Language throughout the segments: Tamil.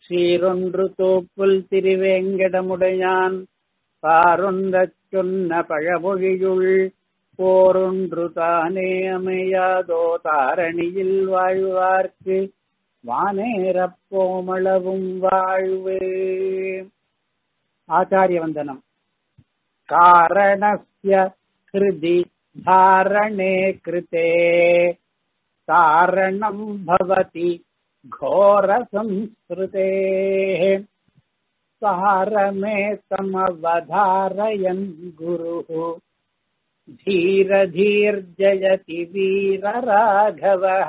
சீரொன்று தோப்புல் திருவேங்கடமுடையான் பாரொன்றச் சொன்ன பழமொழியுள் போரொன்று தானே அமையாதோ தாரணியில் வாழ்வார்க்கு வானேரப் போமளவும் வாழ்வு ஆச்சாரிய வந்தனம் காரணஸ்ய ஹிருதி தாரணே கிருதே தாரணம் பவதி घोरसंस्कृतेः सारमे तमवधारयन् गुरुः धीरधीर्जयति वीरराघवः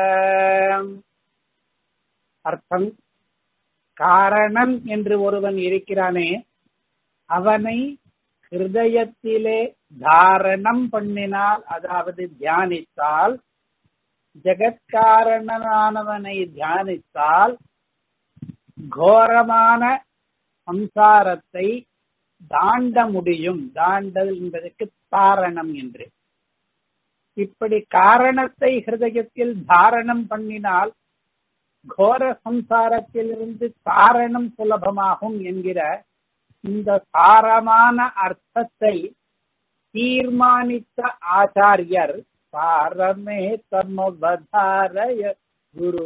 அர்த்தம் காரணம் என்று ஒருவன் இருக்கிறானே அவனை ஹிருதயத்திலே தாரணம் பண்ணினால் அதாவது தியானித்தால் ஜெகத்காரணனானவனை தியானித்தால் கோரமான சம்சாரத்தை தாண்ட முடியும் தாண்டல் என்பதற்கு தாரணம் என்று இப்படி காரணத்தை ஹிருதயத்தில் தாரணம் பண்ணினால் கோர சம்சாரத்திலிருந்து காரணம் சுலபமாகும் என்கிற இந்த சாரமான அர்த்தத்தை தீர்மானித்த ஆச்சாரியர் சாரமே தமவதாரய குரு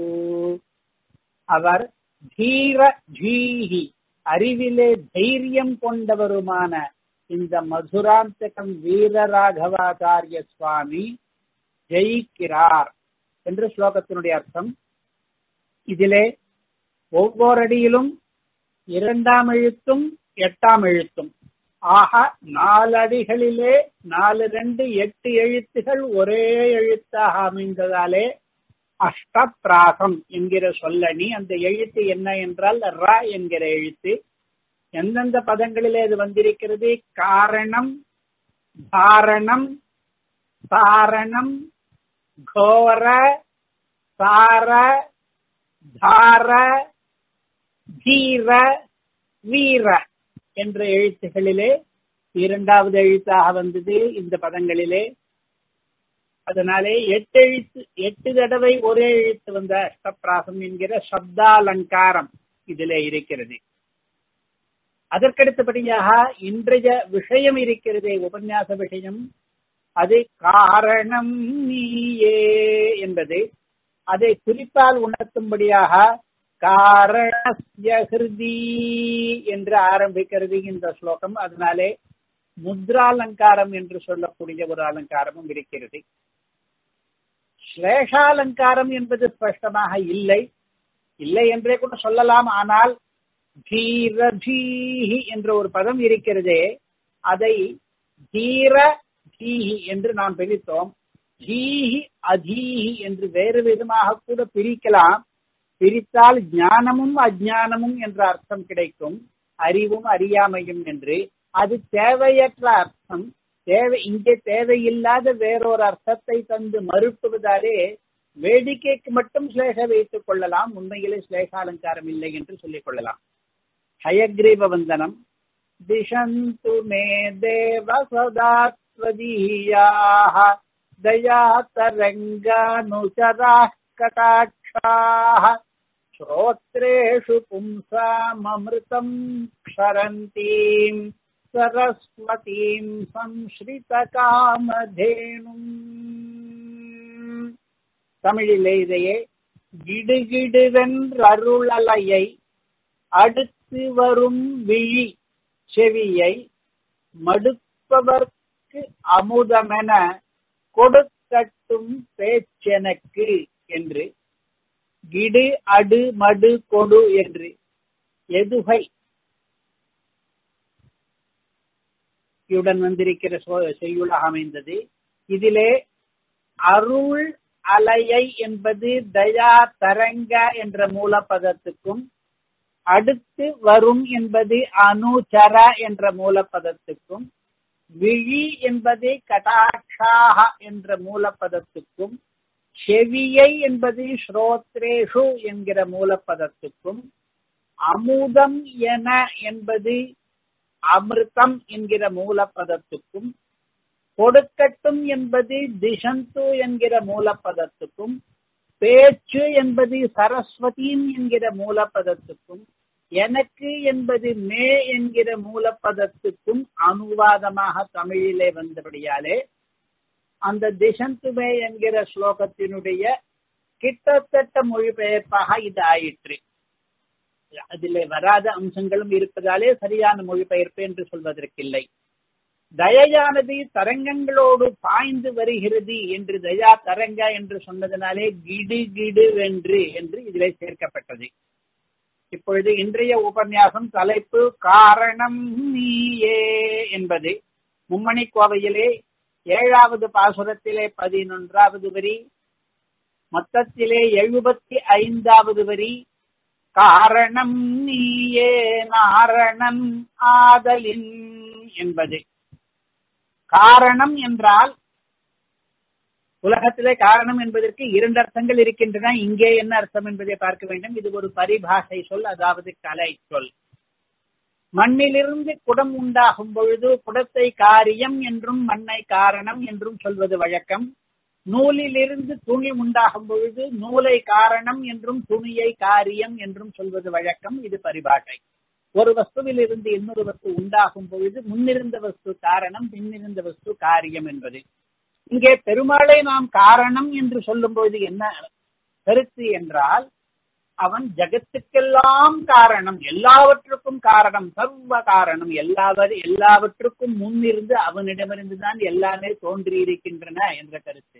அவர் தீர ஜீஹி அறிவிலே தைரியம் கொண்டவருமான இந்த மதுராந்தகம் வீரராகவாச்சாரிய சுவாமி ஜெயிக்கிறார் என்று ஸ்லோகத்தினுடைய அர்த்தம் இதிலே ஒவ்வொரு அடியிலும் இரண்டாம் எழுத்தும் எட்டாம் எழுத்தும் ஆக நாலடிகளிலே நாலு ரெண்டு எட்டு எழுத்துகள் ஒரே எழுத்தாக அமைந்ததாலே அஷ்டப்பிராசம் என்கிற சொல்லணி அந்த எழுத்து என்ன என்றால் ர என்கிற எழுத்து எந்தெந்த பதங்களிலே இது வந்திருக்கிறது காரணம் தாரணம் தாரணம் கோர சார தார தீர வீர என்ற எழுத்துகளிலே இரண்டாவது எழுத்தாக வந்தது இந்த பதங்களிலே அதனாலே எட்டு எழுத்து எட்டு தடவை ஒரே எழுத்து வந்த அஷ்டப்பிராசம் என்கிற சப்தாலங்காரம் இதிலே இருக்கிறது அதற்கடுத்தபடியாக இன்றைய விஷயம் இருக்கிறதே உபன்யாச விஷயம் அது காரணம் நீயே என்பது அதை குறிப்பால் உணர்த்தும்படியாக காரணஸ்ய ஹிருதி என்று ஆரம்பிக்கிறது இந்த ஸ்லோகம் அதனாலே முத்ராலங்காரம் என்று சொல்லக்கூடிய ஒரு அலங்காரமும் இருக்கிறது ஸ்லேஷாலங்காரம் என்பது ஸ்பஷ்டமாக இல்லை இல்லை என்றே கூட சொல்லலாம் ஆனால் தீரதீஹி என்ற ஒரு பதம் இருக்கிறதே அதை தீர தீஹி என்று நாம் பிரித்தோம் தீஹி அதீஹி என்று வேறு விதமாக கூட பிரிக்கலாம் பிரித்தால் ஞானமும் அஜானமும் என்ற அர்த்தம் கிடைக்கும் அறிவும் அறியாமையும் என்று அது தேவையற்ற அர்த்தம் தேவை இங்கே தேவையில்லாத வேறொரு அர்த்தத்தை தந்து மறுப்புவதாலே வேடிக்கைக்கு மட்டும் ஸ்லேஷ வைத்துக் கொள்ளலாம் உண்மையிலே ஸ்லேஷாலங்காரம் இல்லை என்று சொல்லிக் கொள்ளலாம் ஹயக்ரீவ வந்தனம் திஷந்து மே தேவ சதாத்வதீயாக தயா தரங்கானுச்சரா கடாட்சாः श्रोत्रेषु पुंसाममृतम् क्षरन्तीम् सरस्वतीम् संश्रितकामधेनुम् தமிழிலே இதையே கிடுகிடுவென்றருளலையை அடுத்து வரும் விழி செவியை மடுப்பவர்க்கு அமுதமென கொடுக்கட்டும் பேச்செனக்கு என்று கிடு அடு மடு கொடு என்று எதுகை யுடன் வந்திருக்கிற செய்யுளாக அமைந்தது இதிலே அருள் அலையை என்பது தயா தரங்க என்ற மூலப்பதத்துக்கும் அடுத்து வரும் என்பது அனுச்சர என்ற மூலப்பதத்துக்கும் விழி என்பது கடாட்சாக என்ற மூலப்பதத்துக்கும் செவியை என்பது ஸ்ரோத்ரேஷு என்கிற மூலப்பதத்துக்கும் அமுதம் என என்பது அமிர்தம் என்கிற மூலப்பதத்துக்கும் கொடுக்கட்டும் என்பது திசந்து என்கிற மூலப்பதத்துக்கும் பேச்சு என்பது சரஸ்வதியின் என்கிற மூலப்பதத்துக்கும் எனக்கு என்பது மே என்கிற மூலப்பதத்துக்கும் அனுவாதமாக தமிழிலே வந்தபடியாலே அந்த திசந்துமே என்கிற ஸ்லோகத்தினுடைய கிட்டத்தட்ட மொழிபெயர்ப்பாக இது ஆயிற்று அதிலே வராத அம்சங்களும் இருப்பதாலே சரியான மொழிபெயர்ப்பு என்று சொல்வதற்கில்லை தயையானது தரங்கங்களோடு பாய்ந்து வருகிறது என்று தயா தரங்க என்று சொன்னதனாலே கிடு கிடு வென்று என்று இதிலே சேர்க்கப்பட்டது இப்பொழுது இன்றைய உபன்யாசம் தலைப்பு காரணம் நீயே என்பது மும்மணி கோவையிலே ஏழாவது பாசுரத்திலே பதினொன்றாவது வரி மொத்தத்திலே எழுபத்தி ஐந்தாவது வரி காரணம் நீயே நாரணன் ஆதலின் என்பது காரணம் என்றால் உலகத்திலே காரணம் என்பதற்கு இரண்டு அர்த்தங்கள் இருக்கின்றன இங்கே என்ன அர்த்தம் என்பதை பார்க்க வேண்டும் இது ஒரு பரிபாஷை சொல் அதாவது கலை சொல் மண்ணிலிருந்து குடம் உண்டாகும் பொழுது குடத்தை காரியம் என்றும் மண்ணை காரணம் என்றும் சொல்வது வழக்கம் நூலிலிருந்து துணி உண்டாகும் பொழுது நூலை காரணம் என்றும் துணியை காரியம் என்றும் சொல்வது வழக்கம் இது பரிபாஷை ஒரு வஸ்துவில் இருந்து இன்னொரு வஸ்து உண்டாகும் பொழுது முன்னிருந்த வஸ்து காரணம் பின்னிருந்த வஸ்து காரியம் என்பது இங்கே பெருமாளை நாம் காரணம் என்று சொல்லும் பொழுது என்ன கருத்து என்றால் அவன் ஜகத்துக்கெல்லாம் காரணம் எல்லாவற்றுக்கும் காரணம் சர்வ காரணம் எல்லாவர் எல்லாவற்றுக்கும் முன்னிருந்து அவனிடமிருந்து தான் எல்லாமே தோன்றி இருக்கின்றன என்ற கருத்து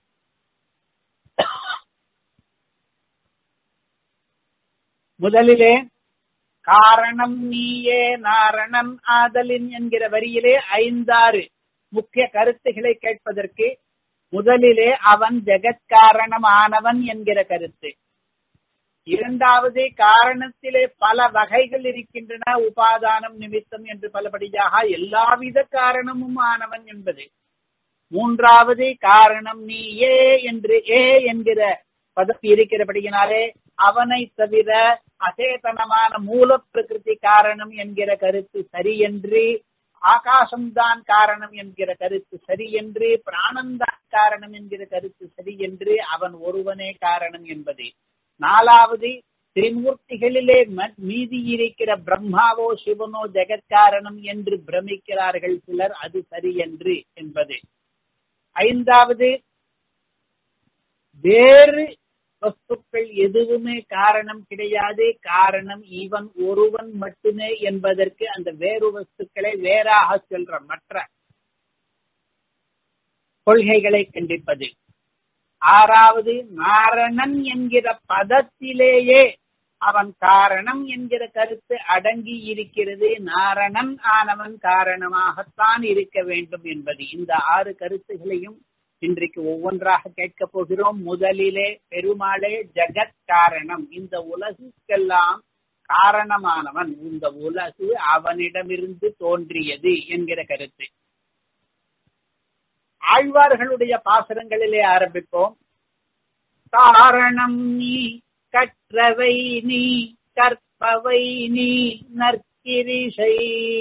முதலிலே காரணம் நீயே நாரணன் ஆதலின் என்கிற வரியிலே ஐந்தாறு முக்கிய கருத்துக்களை கேட்பதற்கு முதலிலே அவன் ஜெகத்காரணமானவன் என்கிற கருத்து இரண்டாவது காரணத்திலே பல வகைகள் இருக்கின்றன உபாதானம் நிமித்தம் என்று பலபடியாக எல்லாவித காரணமும் ஆனவன் என்பது மூன்றாவது காரணம் நீ ஏ என்று ஏ என்கிற பதம் இருக்கிறபடியினாலே அவனை தவிர அசேதனமான மூல பிரகிருதி காரணம் என்கிற கருத்து சரி என்று ஆகாசம்தான் காரணம் என்கிற கருத்து சரி என்று பிராணந்தான் காரணம் என்கிற கருத்து சரி என்று அவன் ஒருவனே காரணம் என்பது நாலாவது திரிமூர்த்திகளிலே மீதி இருக்கிற பிரம்மாவோ சிவனோ ஜெகத்காரணம் என்று பிரமிக்கிறார்கள் சிலர் அது சரி என்று என்பது ஐந்தாவது வேறு வஸ்துக்கள் எதுவுமே காரணம் கிடையாது காரணம் இவன் ஒருவன் மட்டுமே என்பதற்கு அந்த வேறு வஸ்துக்களை வேறாக சொல்ற மற்ற கொள்கைகளை கண்டிப்பது ஆறாவது நாரணன் என்கிற பதத்திலேயே அவன் காரணம் என்கிற கருத்து அடங்கி இருக்கிறது நாரணன் ஆனவன் காரணமாகத்தான் இருக்க வேண்டும் என்பது இந்த ஆறு கருத்துகளையும் இன்றைக்கு ஒவ்வொன்றாக கேட்க போகிறோம் முதலிலே பெருமாளே ஜெகத் காரணம் இந்த உலகுக்கெல்லாம் காரணமானவன் இந்த உலகு அவனிடமிருந்து தோன்றியது என்கிற கருத்து ஆழ்வார்களுடைய பாசனங்களிலே ஆரம்பிப்போம் காரணம் நீ கற்றவை நீ கற்பவை நீ நற்கிரிசை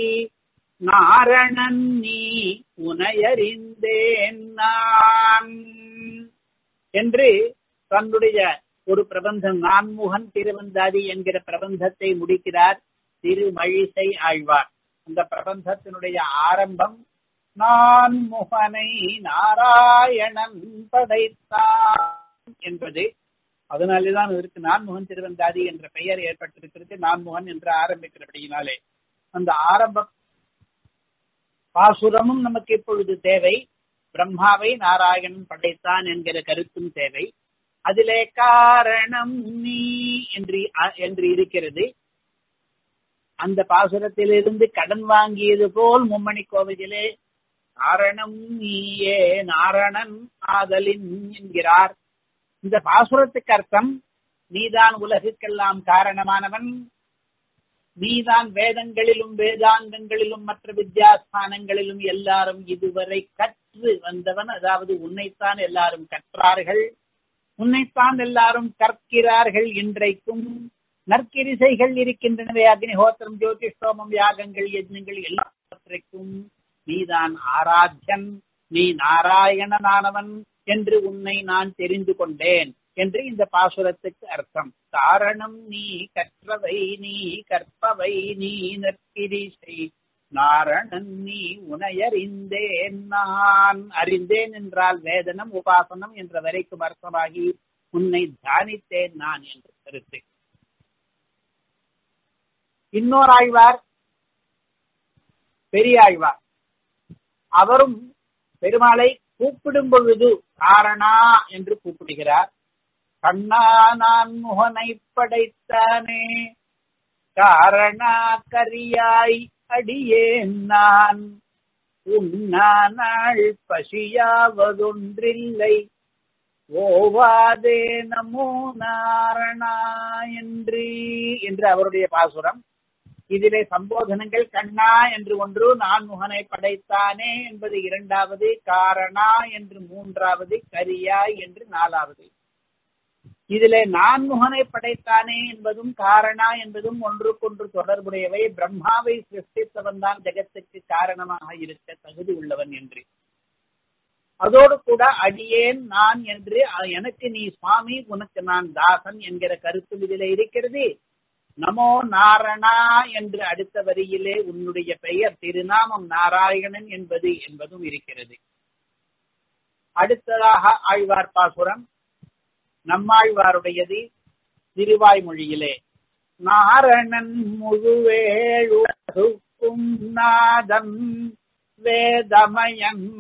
நாரணன் நீ உனையறிந்தேன் நான் என்று தன்னுடைய ஒரு பிரபந்தம் நான்முகன் திருவந்தாதி என்கிற பிரபந்தத்தை முடிக்கிறார் திருமழிசை ஆழ்வார் அந்த பிரபந்தத்தினுடைய ஆரம்பம் நான் முகனை நாராயணன் படைத்தான் என்பது அதனாலேதான் இதற்கு நான்முகன் திருவந்தாதி என்ற பெயர் ஏற்பட்டிருக்கிறது நான்முகன் என்று ஆரம்பிக்கிறபடியினாலே அந்த ஆரம்ப பாசுரமும் நமக்கு இப்பொழுது தேவை பிரம்மாவை நாராயணன் படைத்தான் என்கிற கருத்தும் தேவை அதிலே காரணம் நீ என்று என்று இருக்கிறது அந்த பாசுரத்திலிருந்து கடன் வாங்கியது போல் மும்மணி கோவிலே காரணம் நீயே நாரணன் ஆதலின் என்கிறார் இந்த பாசுரத்துக்கு அர்த்தம் நீதான் உலகுக்கெல்லாம் காரணமானவன் நீதான் வேதங்களிலும் வேதாந்தங்களிலும் மற்ற வித்யாஸ்தானங்களிலும் எல்லாரும் இதுவரை கற்று வந்தவன் அதாவது உன்னைத்தான் எல்லாரும் கற்றார்கள் உன்னைத்தான் எல்லாரும் கற்கிறார்கள் இன்றைக்கும் நற்கிரிசைகள் இருக்கின்றனவே அக்னிஹோத்திரம் ஜோதிஷ்டோமம் யாகங்கள் யஜ்னங்கள் எல்லாவற்றைக்கும் நீதான் ஆராத்தியன் நீ நாராயணனானவன் என்று உன்னை நான் தெரிந்து கொண்டேன் என்று இந்த பாசுரத்துக்கு அர்த்தம் காரணம் நீ கற்றவை நீ கற்பவை நீ நற்கிரிசை நாரணன் நீ உனையறிந்தேன் நான் அறிந்தேன் என்றால் வேதனம் உபாசனம் என்ற வரைக்கும் அர்த்தமாகி உன்னை தியானித்தேன் நான் என்று கருத்து இன்னொரு ஆழ்வார் பெரியாழ்வார் அவரும் பெருமாளை கூப்பிடும் பொழுது காரணா என்று கூப்பிடுகிறார் கண்ணா நான் முகனை படைத்தானே காரணா கரியாய் அடியேன் நான் உண்ணா நாள் பசியாவதொன்றில்லை ஓவாதே நமோ நாரணா என்று என்று அவருடைய பாசுரம் இதிலே சம்போதனங்கள் கண்ணா என்று ஒன்று நான் முகனை படைத்தானே என்பது இரண்டாவது காரணா என்று மூன்றாவது கரியாய் என்று நாலாவது இதிலே நான் முகனை படைத்தானே என்பதும் காரணா என்பதும் ஒன்றுக்கொன்று தொடர்புடையவை பிரம்மாவை சிருஷ்டித்தவன் தான் ஜெகத்துக்கு காரணமாக இருக்க தகுதி உள்ளவன் என்று அதோடு கூட அடியேன் நான் என்று எனக்கு நீ சுவாமி உனக்கு நான் தாசன் என்கிற கருத்து இதிலே இருக்கிறது நமோ நாரணா என்று அடுத்த வரியிலே உன்னுடைய பெயர் திருநாமம் நாராயணன் என்பது என்பதும் இருக்கிறது அடுத்ததாக ஆழ்வார் பாசுரம் நம்மாழ்வாருடையது திருவாய்மொழியிலே நாரணன் முழுவேழுக்கும் நாதம் வேதமயம்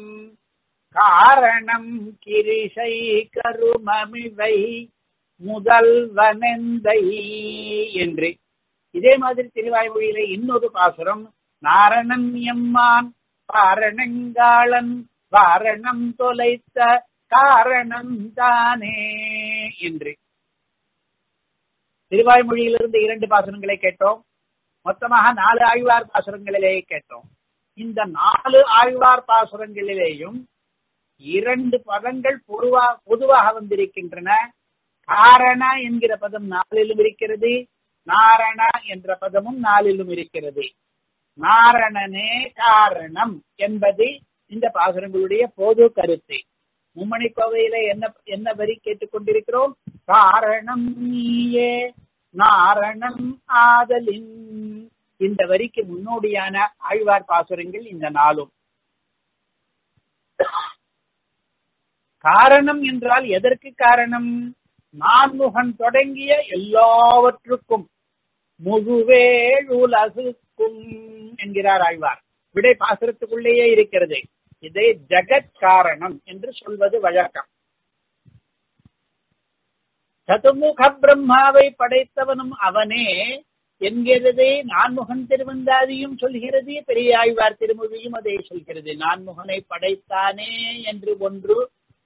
காரணம் கிரிசை கருமமிவை முதல்வனெந்தை என்று இதே மாதிரி திருவாய்மொழியில இன்னொரு பாசுரம் நாரணன் எம்மான் பாரணங்காளன் வாரணம் தொலைத்த காரணம் தானே என்று திருவாய்மொழியிலிருந்து இரண்டு பாசுரங்களை கேட்டோம் மொத்தமாக நாலு ஆழ்வார் பாசுரங்களிலேயே கேட்டோம் இந்த நாலு ஆழ்வார் பாசுரங்களிலேயும் இரண்டு பதங்கள் பொதுவா பொதுவாக வந்திருக்கின்றன காரண என்கிற பதம் நாலிலும் இருக்கிறது நாரண என்ற பதமும் நாலிலும் இருக்கிறது நாரணனே காரணம் என்பது இந்த பாசுரங்களுடைய பொது கருத்து மும்மணி கோவையில என்ன என்ன வரி கேட்டுக்கொண்டிருக்கிறோம் காரணம் நீயே நாரணம் ஆதலின் இந்த வரிக்கு முன்னோடியான ஆழ்வார் பாசுரங்கள் இந்த நாளும் காரணம் என்றால் எதற்கு காரணம் நான்முகன் தொடங்கிய எல்லாவற்றுக்கும் முழுவேழுலகுக்கும் என்கிறார் ஆழ்வார் விடை பாசுரத்துக்குள்ளேயே இருக்கிறது இதை ஜகத் காரணம் என்று சொல்வது வழக்கம் சதுமுக பிரம்மாவை படைத்தவனும் அவனே என்கிறது நான்முகன் திருவந்தாதியும் சொல்கிறது பெரியாழ்வார் திருமொழியும் அதை சொல்கிறது நான்முகனை படைத்தானே என்று ஒன்று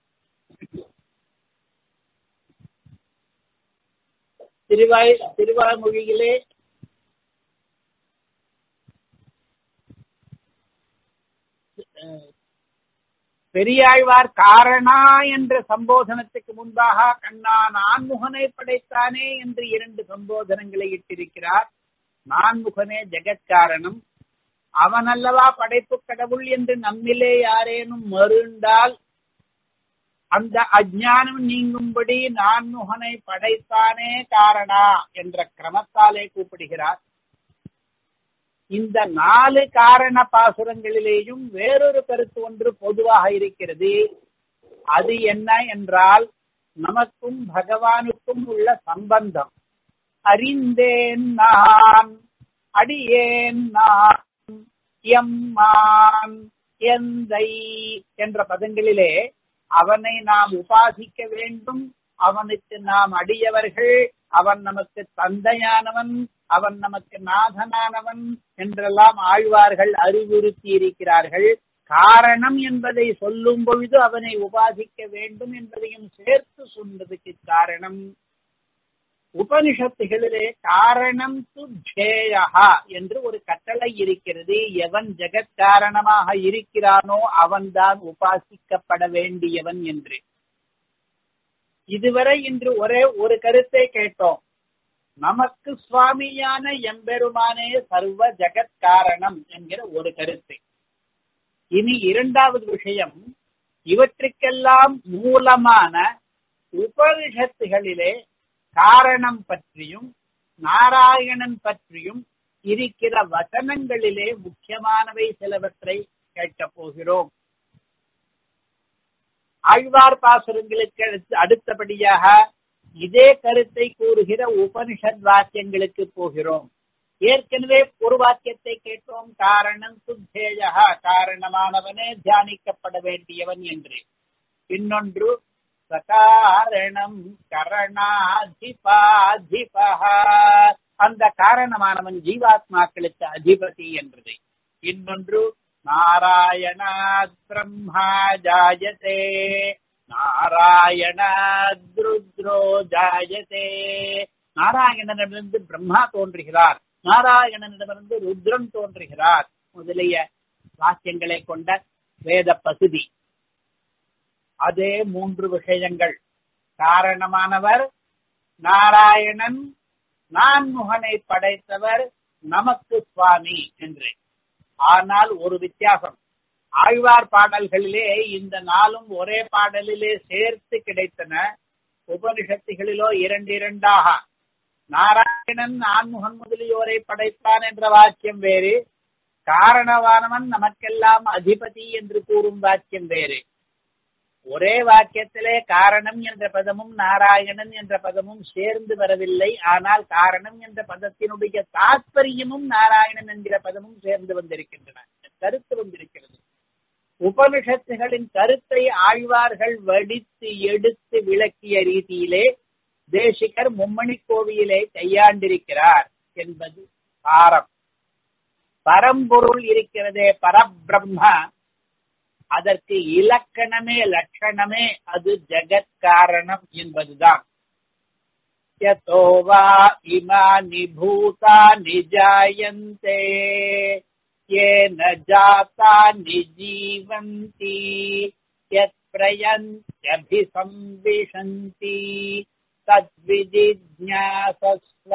திருவாய் திருவாய்மொழியிலே பெரியாழ்வார் காரணா என்ற சம்போதனத்துக்கு முன்பாக கண்ணா நான்முகனை படைத்தானே என்று இரண்டு சம்போதனங்களை இட்டிருக்கிறார் நான்முகனே ஜெகத்காரணம் அவன் அல்லவா படைப்பு கடவுள் என்று நம்மிலே யாரேனும் மறுண்டால் அந்த அஜானம் நீங்கும்படி நான்முகனை படைத்தானே காரணா என்ற கிரமத்தாலே கூப்பிடுகிறார் இந்த நாலு காரண பாசுரங்களிலேயும் வேறொரு கருத்து ஒன்று பொதுவாக இருக்கிறது அது என்ன என்றால் நமக்கும் பகவானுக்கும் உள்ள சம்பந்தம் அறிந்தேன் நான் அடியேன் நான் எம்மான் எந்தை என்ற பதங்களிலே அவனை நாம் உபாசிக்க வேண்டும் அவனுக்கு நாம் அடியவர்கள் அவன் நமக்கு தந்தையானவன் அவன் நமக்கு நாதனானவன் என்றெல்லாம் ஆழ்வார்கள் அறிவுறுத்தி இருக்கிறார்கள் காரணம் என்பதை சொல்லும் பொழுது அவனை உபாசிக்க வேண்டும் என்பதையும் சேர்த்து சொன்னதுக்கு காரணம் உபனிஷத்துகளிலே காரணம் து ஜேயா என்று ஒரு கட்டளை இருக்கிறது எவன் ஜெகத் காரணமாக இருக்கிறானோ அவன்தான் உபாசிக்கப்பட வேண்டியவன் என்று இதுவரை இன்று ஒரே ஒரு கருத்தை கேட்டோம் நமக்கு சுவாமியான எம்பெருமானே சர்வ ஜெகத் காரணம் என்கிற ஒரு கருத்து இனி இரண்டாவது விஷயம் இவற்றுக்கெல்லாம் மூலமான உபனிஷத்துகளிலே காரணம் பற்றியும் நாராயணன் பற்றியும் இருக்கிற வசனங்களிலே முக்கியமானவை சிலவற்றை கேட்கப் போகிறோம் ஆழ்வார் பாசுரங்களுக்கு அடுத்து- அடுத்தபடியாக இதே கருத்தை கூறுகிற உபனிஷத் வாக்கியங்களுக்கு போகிறோம் ஏற்கனவே ஒரு வாக்கியத்தை கேட்டோம் காரணம் சுத்தேயா காரணமானவனே தியானிக்கப்பட வேண்டியவன் என்று இன்னொன்று சகாரணம் கரணாதிபாதிபா அந்த காரணமானவன் ஜீவாத்மாக்களுக்கு அதிபதி என்றது இன்னொன்று நாராயணாத் பிரம்மா ஜாயதே நாராயணாத் ருத்ரோ ஜாயதே நாராயணனிடமிருந்து பிரம்மா தோன்றுகிறார் நாராயணனிடமிருந்து ருத்ரன் தோன்றுகிறார் முதலிய வாக்கியங்களை கொண்ட வேத பகுதி அதே மூன்று விஷயங்கள் காரணமானவர் நாராயணன் நான்முகனை படைத்தவர் நமக்கு சுவாமி என்று ஆனால் ஒரு வித்தியாசம் ஆழ்வார் பாடல்களிலே இந்த நாளும் ஒரே பாடலிலே சேர்த்து கிடைத்தன உபனிஷத்துகளிலோ இரண்டு இரண்டாக நாராயணன் நான்முகன் முதலியோரை படைத்தான் என்ற வாக்கியம் வேறு காரணவானவன் நமக்கெல்லாம் அதிபதி என்று கூறும் வாக்கியம் வேறு ஒரே வாக்கியத்திலே காரணம் என்ற பதமும் நாராயணன் என்ற பதமும் சேர்ந்து வரவில்லை ஆனால் காரணம் என்ற பதத்தினுடைய தாற்பயமும் நாராயணன் என்கிற பதமும் சேர்ந்து வந்திருக்கின்றன கருத்து வந்திருக்கிறது உபனிஷத்துகளின் கருத்தை ஆழ்வார்கள் வடித்து எடுத்து விளக்கிய ரீதியிலே தேசிகர் மும்மணி கோவிலே கையாண்டிருக்கிறார் என்பது சாரம் பரம்பொருள் இருக்கிறதே பரபிரம்ம அதற்கு இலக்கணமே லட்சணமே அது ஜெகத் காரணம் என்பதுதான் யதோ வா இமானி பூதானி ஜாயந்தே येन जातानि जीवन्ति यत्प्रयन्त्यभिसंविशन्ति तद्विजिज्ञासस्व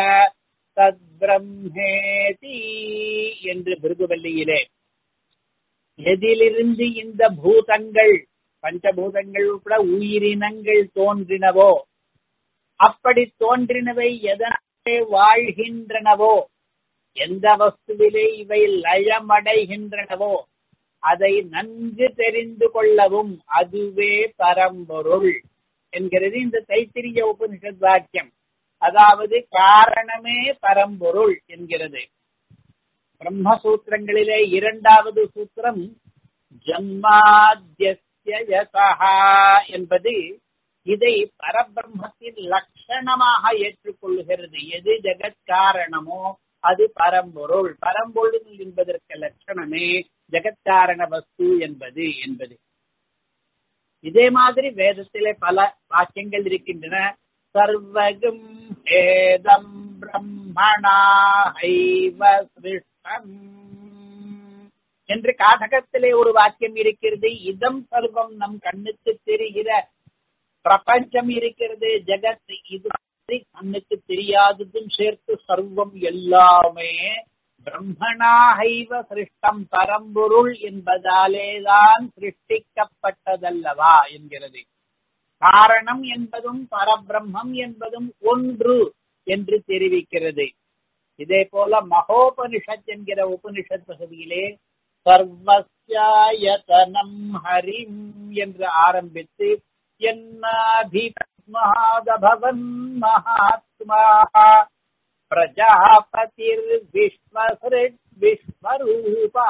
தத்பிரம்மேதி என்று பிருகுவல்லியிலே எதிலிருந்து இந்த பூதங்கள் பஞ்சபூதங்கள் உட்பட உயிரினங்கள் தோன்றினவோ அப்படி தோன்றினவை எதனாலே வாழ்கின்றனவோ எந்த வஸ்துவிலே இவை லயமடைகின்றனவோ அதை நன்கு தெரிந்து கொள்ளவும் அதுவே பரம்பொருள் என்கிறது இந்த தைத்திரிய உபனிஷத் வாக்கியம் அதாவது காரணமே பரம்பொருள் என்கிறது பிரம்மசூத்திரங்களிலே இரண்டாவது சூத்திரம் ஜன்மாத்தியஸ்ய என்பது இதை பரபிரம்மத்தின் லட்சணமாக ஏற்றுக்கொள்ளுகிறது எது ஜெகத் காரணமோ அது பரம்பொருள் பரம்பொருள் என்பதற்கு லட்சணமே ஜெகத்காரண வஸ்து என்பது என்பது இதே மாதிரி வேதத்திலே பல வாக்கியங்கள் இருக்கின்றன சர்வகும் ஏதம் பிரம்மணா ஹைவ சிருஷ்டம் என்று காடகத்திலே ஒரு வாக்கியம் இருக்கிறது இதம் சர்வம் நம் கண்ணுக்கு தெரிகிற பிரபஞ்சம் இருக்கிறது ஜெகத் இது கண்ணுக்கு தெரியாததும் சேர்த்து சர்வம் எல்லாமே பிரம்மணாகைவ சிருஷ்டம் பரம்பொருள் என்பதாலேதான் சிருஷ்டிக்கப்பட்டதல்லவா என்கிறது காரணம் என்பதும் பரபிரம்மம் என்பதும் ஒன்று என்று தெரிவிக்கிறது இதே போல மகோபனிஷத் என்கிற உபனிஷத் பகுதியிலே சர்வஸ்யாயதனம் ஹரிம் என்று ஆரம்பித்து என்னாதிபத்மாதபவன் மகாத்மா பிரஜாபதிர் விஸ்வசிருட் விஸ்வரூபா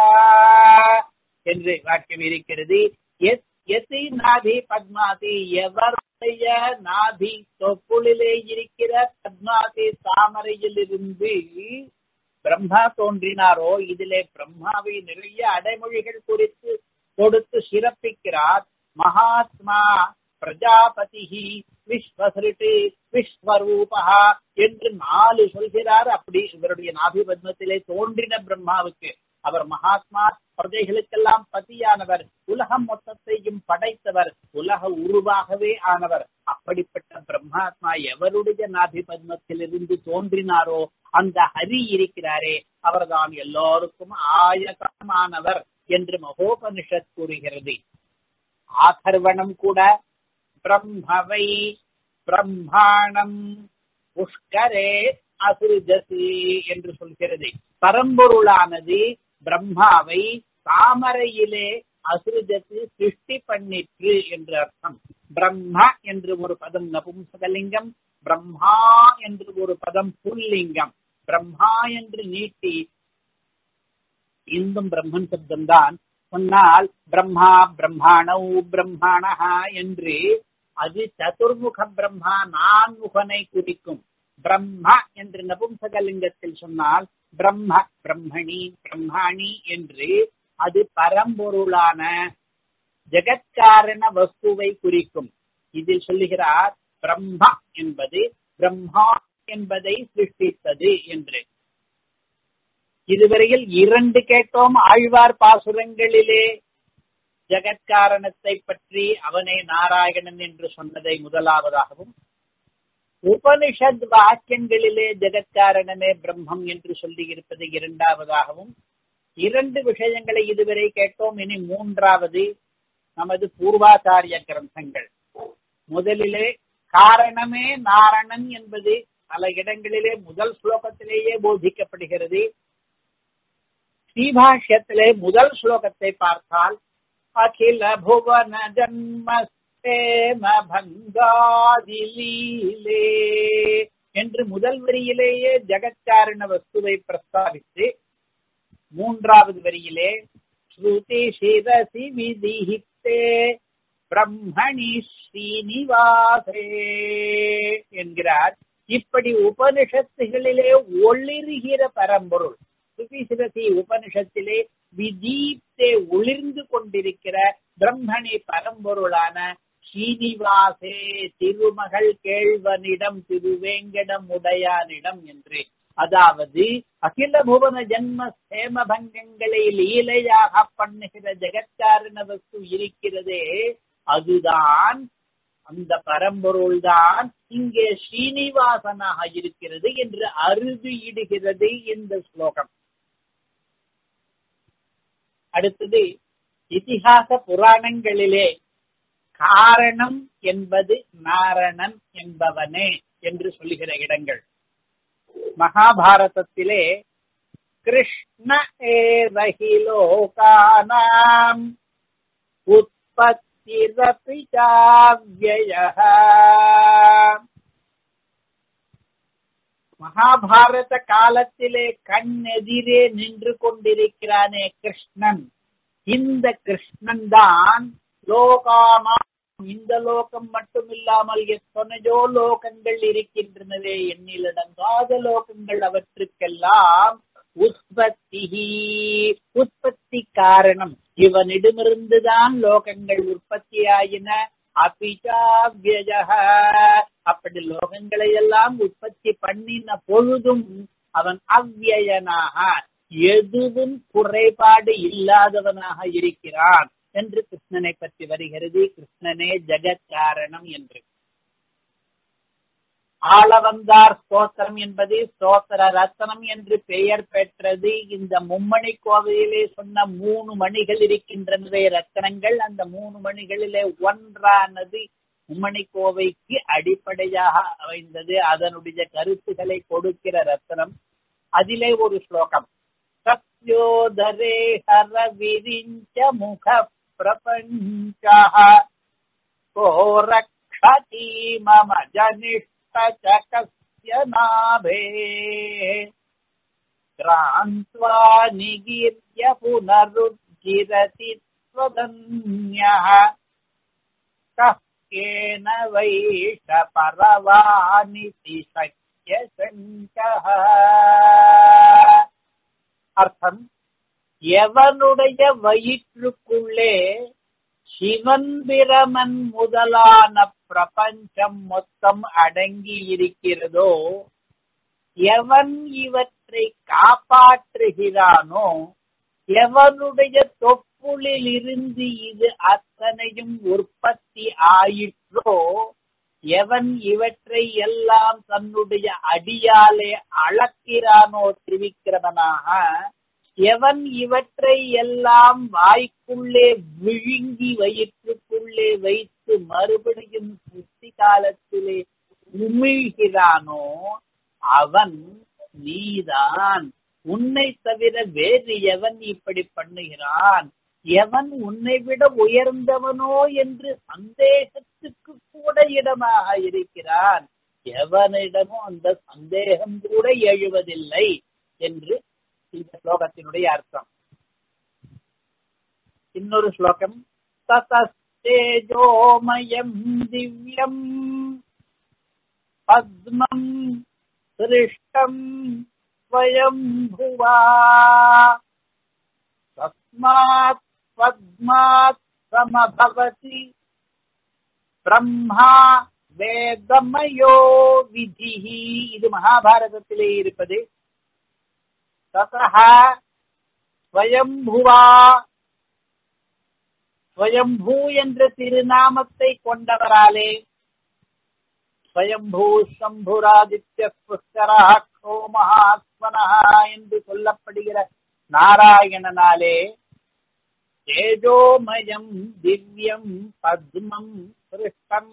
என்று வாக்கியம் இருக்கிறது எதி நாதி பத்மாதி எவருடைய நாதி தொப்புளிலே இருக்கிற பத்மாதி தாமரையிலிருந்து பிரம்மா தோன்றினாரோ இதிலே பிரம்மாவை நிறைய அடைமொழிகள் குறித்து கொடுத்து சிறப்பிக்கிறார் மகாத்மா பிரஜாபதி விஸ்வசிருட்டு விஸ்வரூபா என்று நாலு சொல்கிறார் அப்படி இவருடைய நாபி பத்மத்திலே தோன்றின பிரம்மாவுக்கு அவர் மகாத்மா பிரஜைகளுக்கெல்லாம் பதியானவர் உலகம் மொத்தத்தையும் படைத்தவர் உலக உருவாகவே ஆனவர் அப்படிப்பட்ட பிரம்மாத்மா எவருடைய நாபி பத்மத்திலிருந்து தோன்றினாரோ அந்த ஹரி இருக்கிறாரே அவர்தான் எல்லோருக்கும் ஆயகமானவர் என்று மகோபனிஷத் கூறுகிறது ஆகர்வணம் கூட பிரம்மவை பிரம்மாணம் புஷ்கரே அசுஜசி என்று சொல்கிறது பரம்பொருளானது பிரம்மாவை தாமரையிலே அசுஜத்து சிருஷ்டி பண்ணிற்று என்று அர்த்தம் பிரம்ம என்று ஒரு பதம் நபும்சகலிங்கம் பிரம்மா என்று ஒரு பதம் புல்லிங்கம் பிரம்மா என்று நீட்டி இந்தும் பிரம்மன் சப்தம் தான் சொன்னால் பிரம்மா பிரம்மாணௌ பிரம்மாணஹா என்று அது சதுர்முக பிரம்மா நான்முகனை குறிக்கும் பிரம்ம என்று நபும்சகலிங்கத்தில் சொன்னால் பிரம்ம பிரம்மணி பிரம்மாணி என்று அது பரம்பொருளான ஜெகத்காரண வஸ்துவை குறிக்கும் இதில் சொல்லுகிறார் பிரம்மா என்பது பிரம்மா என்பதை சிருஷ்டித்தது என்று இதுவரையில் இரண்டு கேட்டோம் ஆழ்வார் பாசுரங்களிலே ஜெகத்காரணத்தை பற்றி அவனே நாராயணன் என்று சொன்னதை முதலாவதாகவும் உபனிஷத் வாக்கியங்களிலே ஜெகத்காரணமே பிரம்மம் என்று சொல்லி இருப்பது இரண்டாவதாகவும் இரண்டு விஷயங்களை இதுவரை கேட்டோம் இனி மூன்றாவது நமது பூர்வாச்சாரிய கிரந்தங்கள் முதலிலே காரணமே நாரணன் என்பது பல இடங்களிலே முதல் ஸ்லோகத்திலேயே போதிக்கப்படுகிறது ஸ்ரீபாஷ்யத்திலே முதல் ஸ்லோகத்தை பார்த்தால் அகில புவன ஜன்மஸ்தேம பங்காதிலீலே என்று முதல் வரியிலேயே ஜெகச்சாரண வஸ்துவை பிரஸ்தாபித்து மூன்றாவது வரியிலே ஸ்ருதி சிரசி விதிஹித்தே பிரம்மணி ஸ்ரீனிவாசே என்கிறார் இப்படி உபனிஷத்துகளிலே ஒளிர்கிற பரம்பொருள் ஸ்ருதி சிரசி உபனிஷத்திலே விதீப்தே ஒளிர்ந்து கொண்டிருக்கிற பிரம்மணி பரம்பொருளான ஸ்ரீனிவாசே திருமகள் கேழ்வனிடம் திருவேங்கடம் உடையானிடம் என்று அதாவது அகில புவன ஜன்ம சேம பங்கங்களை லீலையாக பண்ணுகிற ஜெகத்காரண வஸ்து இருக்கிறதே அதுதான் அந்த பரம்பொருள் தான் இங்கே ஸ்ரீனிவாசனாக இருக்கிறது என்று அறுதியிடுகிறது இந்த ஸ்லோகம் அடுத்தது இதிகாச புராணங்களிலே காரணம் என்பது நாரணன் என்பவனே என்று சொல்லுகிற இடங்கள் மகாபாரதத்திலே கிருஷ்ண ஏவஹி லோகானாம் உற்பத்திரபி சாவ்யயः மகாபாரத காலத்திலே கண்ணெதிரே நின்று கொண்டிருக்கிறானே கிருஷ்ணன் இந்த கிருஷ்ணன் தான் லோகானா இந்த லோகம் மட்டும் இல்லாமல் எத்தனையோ லோகங்கள் இருக்கின்றனவே எண்ணிலடங்காத லோகங்கள் அவற்றுக்கெல்லாம் உற்பத்தி உற்பத்தி காரணம் இவனிடமிருந்துதான் லோகங்கள் உற்பத்தியாயின அபிச்சாவியஜ அப்படி லோகங்களை எல்லாம் உற்பத்தி பண்ணின பொழுதும் அவன் அவ்வியனாக எதுவும் குறைபாடு இல்லாதவனாக இருக்கிறான் என்று கிருஷ்ணனை பற்றி வருகிறது கிருஷ்ணனே ஜெகத் காரணம் என்று ஆளவந்தார் ஸ்தோத்திரம் என்பது ஸ்தோத்திர ரத்தனம் என்று பெயர் பெற்றது இந்த மும்மணி கோவிலே சொன்ன மூணு மணிகள் இருக்கின்றனவே ரத்தனங்கள் அந்த மூணு மணிகளிலே ஒன்றானது மும்மணி கோவைக்கு அடிப்படையாக அமைந்தது அதனுடைய கருத்துக்களை கொடுக்கிற ரத்தனம் அதிலே ஒரு ஸ்லோகம் சத்யோதரே ஹர விரிஞ்ச முக பிரபஞ்ச கோரக்ஷதி மம ஜனிஷ்ட चकस्य नाभे क्रान्त्वा निगीर्य पुनरुज्जिरति त्वदन्यः कः केन वैष परवानिति शक्यशङ्कः அர்த்தம் எவனுடைய வயிற்றுக்குள்ளே சிவன் பிரமன் முதலான பிரபஞ்சம் மொத்தம் அடங்கி இருக்கிறதோ எவன் இவற்றை காப்பாற்றுகிறானோ எவனுடைய தொப்புளில் இருந்து இது அத்தனையும் உற்பத்தி ஆயிற்றோ எவன் இவற்றை எல்லாம் தன்னுடைய அடியாலே அளக்கிறானோ திரிவிக்கிறவனாக எவன் இவற்றை எல்லாம் வாய்க்குள்ளே விழுங்கி வயிற்றுக்குள்ளே வைத்து மறுபடியும் சுத்தி காலத்திலே உமிழ்கிறானோ அவன் நீதான் உன்னை தவிர வேறு எவன் இப்படி பண்ணுகிறான் எவன் உன்னை விட உயர்ந்தவனோ என்று சந்தேகத்துக்கு கூட இடமாக இருக்கிறான் எவனிடமும் அந்த சந்தேகம் கூட எழுவதில்லை என்று இந்த ஸ்லோகத்தினுடைய அர்த்தம் இன்னொரு ஸ்லோகம் ததேஜோமயம் திவ்யம் பத்மம் சிருஷ்டம் ஸ்வயம்புவா தஸ்மாத் பத்மாத் சமபவதி பிரம்மா வேதமயோ விதிஹி இது மகாபாரதத்திலே இருப்பது ததः ஸ்வயம்புவா ஸ்வயம்பூ என்ற திருநாமத்தை கொண்டவராலே ஸ்வயம்பூ சம்புராதித்ய புஷ்கரோ மகாத்மனா என்று சொல்லப்படுகிற நாராயணனாலே தேஜோமயம் திவ்யம் பத்மம் சிருஷ்டம்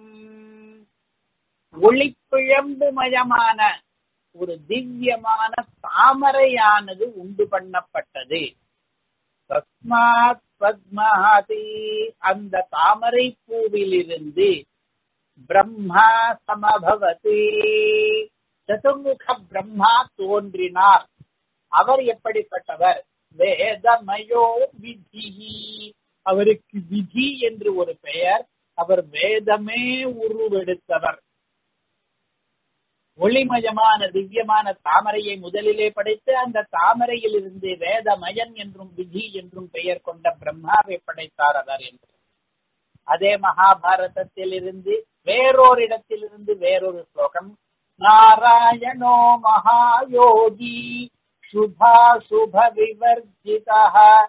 ஒளிப்பிழம்புமயமான ஒரு திவ்யமான தாமரையானது உண்டு பண்ணப்பட்டது தஸ்மாத் பத்மாதி அந்த தாமரை பூவிலிருந்து பிரம்மா சமபவதி சதுர்முக பிரம்மா தோன்றினார் அவர் எப்படிப்பட்டவர் வேதமயோ விதி அவருக்கு விதி என்று ஒரு பெயர் அவர் வேதமே உருவெடுத்தவர் ஒளிமயமான திவ்யமான தாமரையை முதலிலே படைத்து அந்த தாமரையில் இருந்து வேதமயன் என்றும் விதி என்றும் பெயர் கொண்ட பிரம்மாவை படைத்தார் அவர் என்று அதே மகாபாரதத்தில் இருந்து வேறொரு இடத்திலிருந்து வேறொரு ஸ்லோகம் நாராயணோ மகாயோகி சுபா சுப விவர்ஜிதா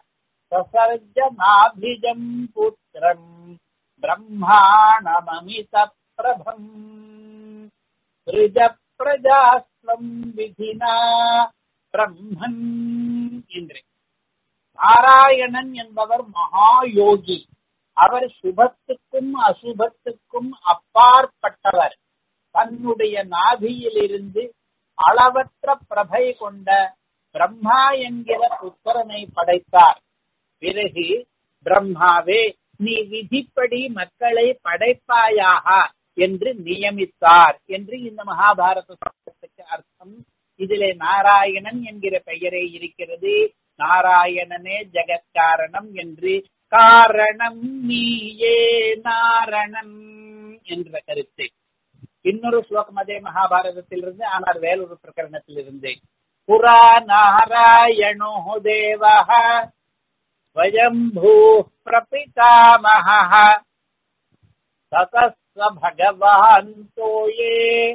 சசர்ஜனாபிஜம் புத்திரம் பிரம்மாணமமித பிரபம் ரிஜ பிரஜாஸ்வம் விதினா பிரம்மன் என்று நாராயணன் என்பவர் மகாயோகி அவர் சுபத்துக்கும் அசுபத்துக்கும் அப்பாற்பட்டவர் தன்னுடைய நாபியிலிருந்து அளவற்ற பிரபை கொண்ட பிரம்மா என்கிற புத்திரனை படைத்தார் பிறகு பிரம்மாவே நீ விதிப்படி மக்களை படைப்பாயாக என்று நியமித்தார் என்று இந்த மகாபாரத சப்தத்துக்கு அர்த்தம் இதிலே நாராயணன் என்கிற பெயரே இருக்கிறது நாராயணனே ஜெகத்காரணம் என்று காரணம் நீயே நாரணன் என்ற கருத்து இன்னொரு ஸ்லோகம் அதே மகாபாரதத்திலிருந்து ஆனால் வேறொரு பிரகரணத்திலிருந்து புரா நாராயணோ தேவः स्वयम्भूः प्रपितामहः ततः स भगवान् तोये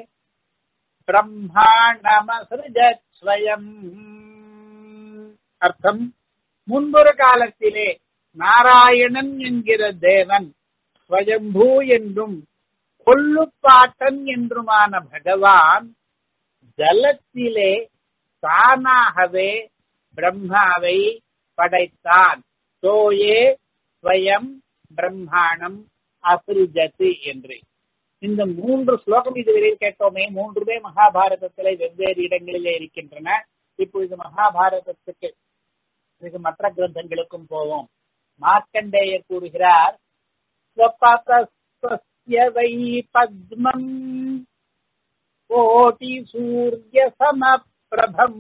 பிரம்மாண்டமசிருஜத் ஸ்வயம் அர்த்தம் முன்பொரு காலத்திலே நாராயணன் என்கிற தேவன் ஸ்வயம்பூ என்றும் கொல்லுப்பாட்டன் என்றுமான பகவான் ஜலத்திலே தானாகவே பிரம்மாவை படைத்தான் தோயே ஸ்வயம் பிரம்மாணம் அசிருஜத்து என்று இந்த மூன்று ஸ்லோகம் இதுவரை கேட்டோமே மூன்றுமே மகாபாரதத்திலே வெவ்வேறு இடங்களிலே இருக்கின்றன இப்பொழுது மகாபாரதத்துக்கு இது மற்ற கிரந்தங்களுக்கும் போவோம் மார்க்கண்டேயர் கூறுகிறார் ஸ்வபதஸ்வஸ்ய வை பத்மம் கோட்டி சூரிய சமப்பிரபம்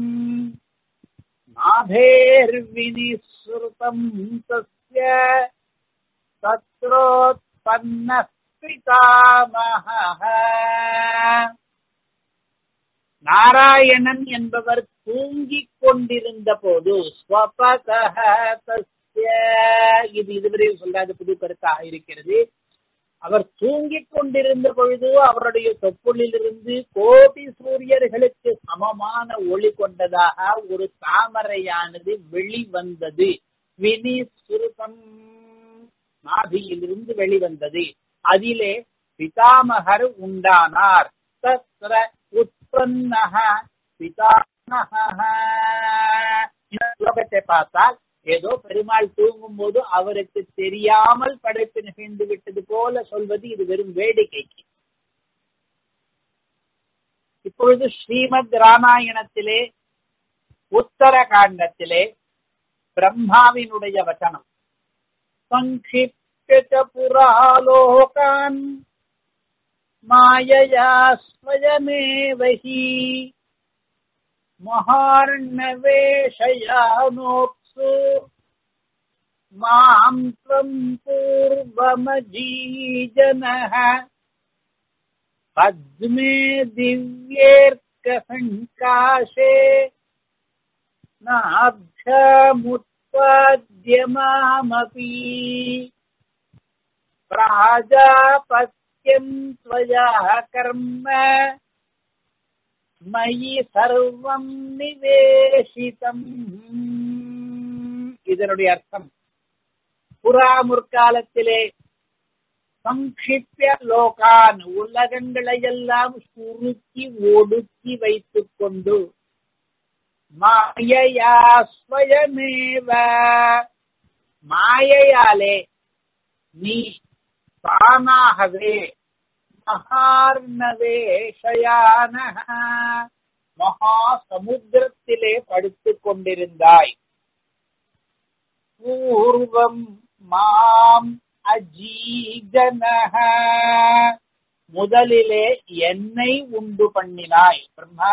नाभेर्विनिसृतम् तस्य तत्रोत्पन्नः பிதாமகः நாராயணன் என்பவர் தூங்கிக் கொண்டிருந்த போது ஸ்வபதஹ தஸ்ய இது இதுவரை சொல்லாத புது கருத்தாக இருக்கிறது அவர் தூங்கிக் கொண்டிருந்த பொழுது அவருடைய தொப்புளிலிருந்து கோடி சூரியர்களுக்கு சமமான ஒளி கொண்டதாக ஒரு தாமரையானது வெளிவந்தது வினி சுருதம் நாபியிலிருந்து வெளிவந்தது அதிலே பிதாமகர் உண்டானார் தத்ர உற்பன்னஹ பிதாமகः ஸ்லோகத்தை பார்த்தால் ஏதோ பெருமாள் தூங்கும் போது அவருக்கு தெரியாமல் படைப்பு நிகழ்ந்து விட்டது போல சொல்வது இது வெறும் வேடிக்கைக்கு இப்பொழுது ஸ்ரீமத் ராமாயணத்திலே உத்தர காண்டத்திலே பிரம்மாவினுடைய வசனம் சங்கிப்த புராலோகான் மாயயா ஸ்வயமேவஹி महार्णवेशयानोऽप्सु माम् त्वम् पूर्वमजीजनः पद्मे दिव्येऽर्कसङ्काशे नाभ्यमुत्पाद्य मामपि प्राजापत्यम् त्वया कर्म மயி சர்வம் நிவேசிதம் இதனுடைய அர்த்தம் புறா முற்காலத்திலே சங்கிப்ய லோகான் உலகங்களை எல்லாம் சுருக்கி ஒடுக்கி வைத்துக் கொண்டு மாயையா ஸ்வயமேவ மாயையாலே நீ தானாகவே மகார்ணவேஷயான மகா சமுத்திரத்திலே படுத்துக் கொண்டிருந்தாய் பூர்வம் மாம் அஜீஜனக முதலிலே என்னை உண்டு பண்ணினாய் பிரம்மா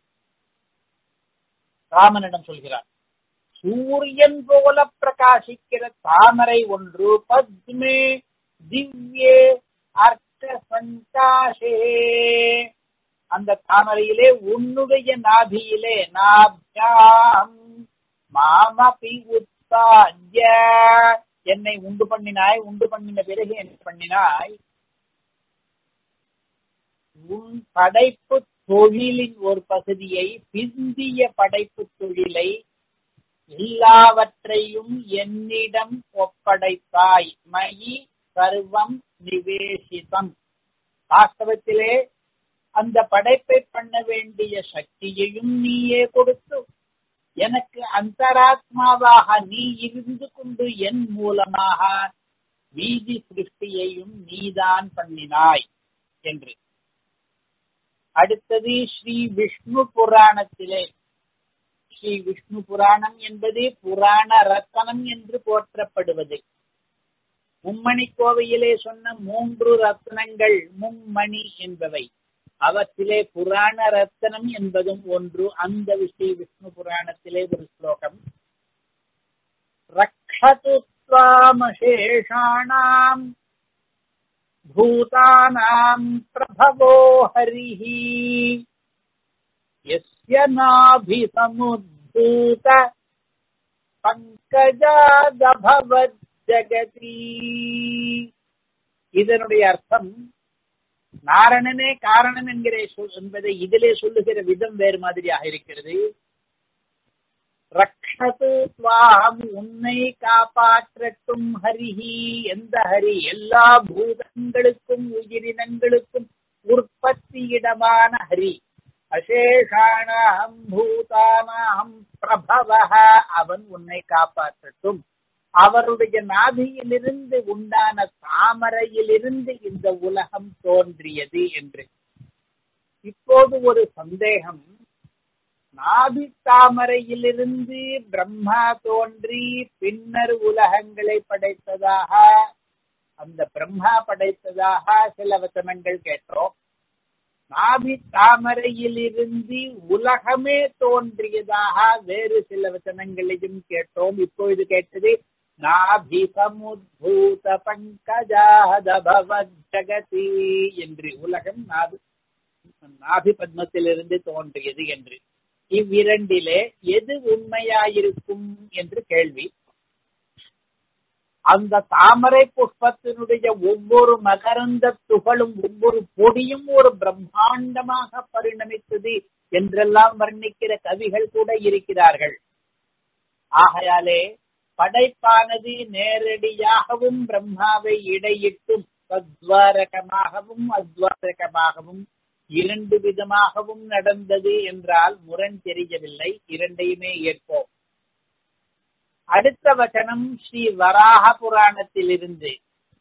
ராமனிடம் சொல்கிறார் சூரியன் போல பிரகாசிக்கிற தாமரை ஒன்று பத்மே திவ்யே அர்த்த சங்காஷே அந்த தாமரையிலே உன்னுடைய நாபியிலே நாபியாம் மாமபி உத்தாஜ்ய என்னை உண்டு பண்ணினாய் உண்டு பண்ணின பிறகு என்ன பண்ணினாய் உன் படைப்பு தொழிலின் ஒரு பகுதியை பிந்திய படைப்பு தொழிலை எல்லாவற்றையும் என்னிடம் ஒப்படைத்தாய் மயி சர்வம் நிவேசிதம் வாஸ்தவத்திலே அந்த படைப்பை பண்ண வேண்டிய சக்தியையும் நீயே கொடுத்து எனக்கு அந்தராத்மாவாக நீ இருந்து கொண்டு என் மூலமாக வீதி சிருஷ்டியையும் நீதான் பண்ணினாய் என்று அடுத்தது ஸ்ரீ விஷ்ணு புராணத்திலே ஸ்ரீ விஷ்ணு புராணம் என்பது புராண ரத்தனம் என்று போற்றப்படுவது மும்மணி கோவையிலே சொன்ன மூன்று ரத்னங்கள் மும்மணி என்பவை அவற்றிலே புராண ரத்தனம் என்பதும் ஒன்று அந்த ஸ்ரீ விஷ்ணு புராணத்திலே ஒரு ஸ்லோகம் ரக்ஷது त्वामशेषाणाम् भूतानाम् प्रभवो हरिः यस्य नाभिसमुद्भूत பங்கஜாதபவஜகதி இதனுடைய அர்த்தம் நாரணனே காரணம் என்கிற சொல் என்பதை இதிலே சொல்லுகிற விதம் வேறு மாதிரியாக இருக்கிறது ரக்ஷது துவாம் உன்னை காப்பாற்றட்டும் ஹரிஹி எந்த ஹரி எல்லா பூதங்களுக்கும் உயிரினங்களுக்கும் உற்பத்தியிடமான ஹரி அசேஷானாம் பூதானாம் பிரபவ அவன் உன்னை காப்பாற்றட்டும் அவருடைய நாபியிலிருந்து உண்டான தாமரையிலிருந்து இந்த உலகம் தோன்றியது என்று இப்போது ஒரு சந்தேகம் நாபி தாமரையிலிருந்து பிரம்மா தோன்றி பின்னர் உலகங்களை படைத்ததாக அந்த பிரம்மா படைத்ததாக சில வசனங்கள் கேட்டோம் நாபி தாமரையிலிருந்து உலகமே தோன்றியதாக வேறு சில வசனங்களையும் கேட்டோம் இப்பொழுது கேட்டது நாபி சமுத்பூத பங்கஜாதபவத் ஜகதி என்று உலகம் நாபி நாபி பத்மத்திலிருந்து தோன்றியது என்று இவ்விரண்டிலே எது உண்மையாயிருக்கும் என்று கேள்வி அந்த தாமரை புஷ்பத்தினுடைய ஒவ்வொரு மகரந்த துகளும் ஒவ்வொரு பொடியும் ஒரு பிரம்மாண்டமாக பரிணமித்தது என்றெல்லாம் வர்ணிக்கிற கவிகள் கூட இருக்கிறார்கள் ஆகையாலே படைப்பானது நேரடியாகவும் பிரம்மாவை இடையிட்டும் சத்வாரகமாகவும் அத்வாரகமாகவும் இரண்டு விதமாகவும் நடந்தது என்றால் முரண் தெரியவில்லை இரண்டையுமே ஏற்போம் அடுத்த வச்சனம் ஸ்ரீ வராக புராணத்திலிருந்து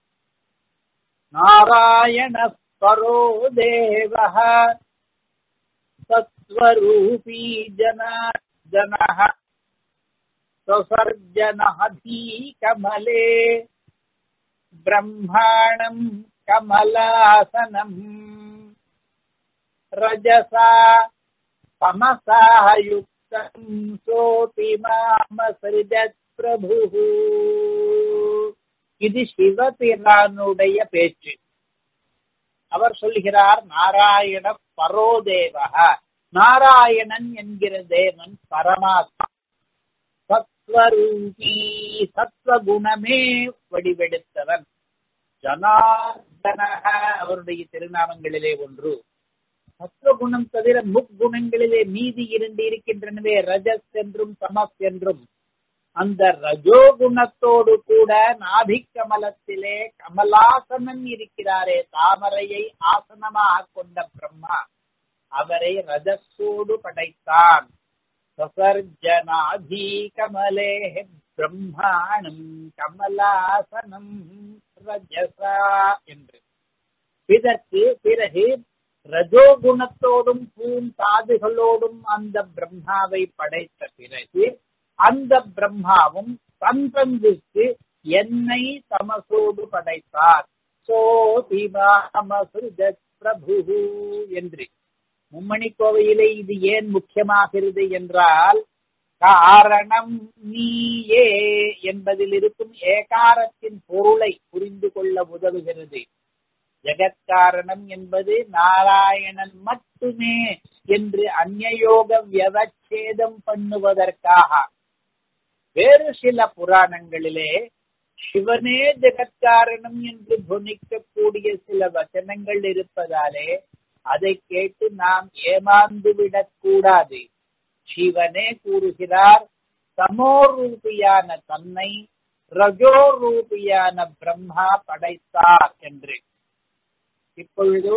நாராயண பரோ தேவ சத்வரூபீ ஜனார்தனः स्वसर्जनहधी कमले ब्रह्माणम् कमलासनम् रजसा तमसाः युक्तम् सोऽपि மாமசரிஜத் பிரபுः இது சிவபிரானுடைய பேச்சு அவர் சொல்கிறார் நாராயண பரோதேவக நாராயணன் என்கிற தேவன் பரமாத்மா சத்வரூபி சத்வகுணமே வடிவெடுத்தவன் ஜனார்தனக அவருடைய திருநாமங்களிலே ஒன்று சத்வகுணம் தவிர முக்குணங்களிலே மீதி இரண்டு இருக்கின்றனவே ரஜஸ் என்றும் தமஸ் என்றும் அந்த ரஜோகுணத்தோடு கூட நாபிக்கமலத்திலே கமலாசனன் இருக்கிறாரே தாமரையை ஆசனமாக கொண்ட பிரம்மா அவரை ரஜஸோடு படைத்தான் சசர்ஜனாதி கமலே பிரம்மாணம் கமலாசனம் ரஜசா என்று இதற்கு பிறகு ரஜோகுணத்தோடும் பூந்தாதுகளோடும் அந்த பிரம்மாவை படைத்த பிறகு அந்த பிரம்மாவும் தன் பங்குக்கு என்னை தமசோடு படைத்தார் சோதிமாமசுஜத் பிரபு என்று மும்மணி கோவையிலே இது ஏன் முக்கியமாகிறது என்றால் காரணம் நீயே என்பதில் இருக்கும் ஏகாரத்தின் பொருளை புரிந்து கொள்ள உதவுகிறது ஜெகத்காரணம் என்பது நாராயணன் மட்டுமே என்று அந்நயோக வியவச்சேதம் பண்ணுவதற்காக வேறு சில புராணங்களிலே சிவனே ஜெகத்காரணம் என்று துணிக்கக்கூடிய சில வச்சனங்கள் இருப்பதாலே அதை கேட்டு நாம் ஏமாந்து விடக் கூடாது சிவனே கூறுகிறார் சமோரூபியான தன்னை ரஜோரூபியான பிரம்மா படைத்தார் என்று இப்பொழுது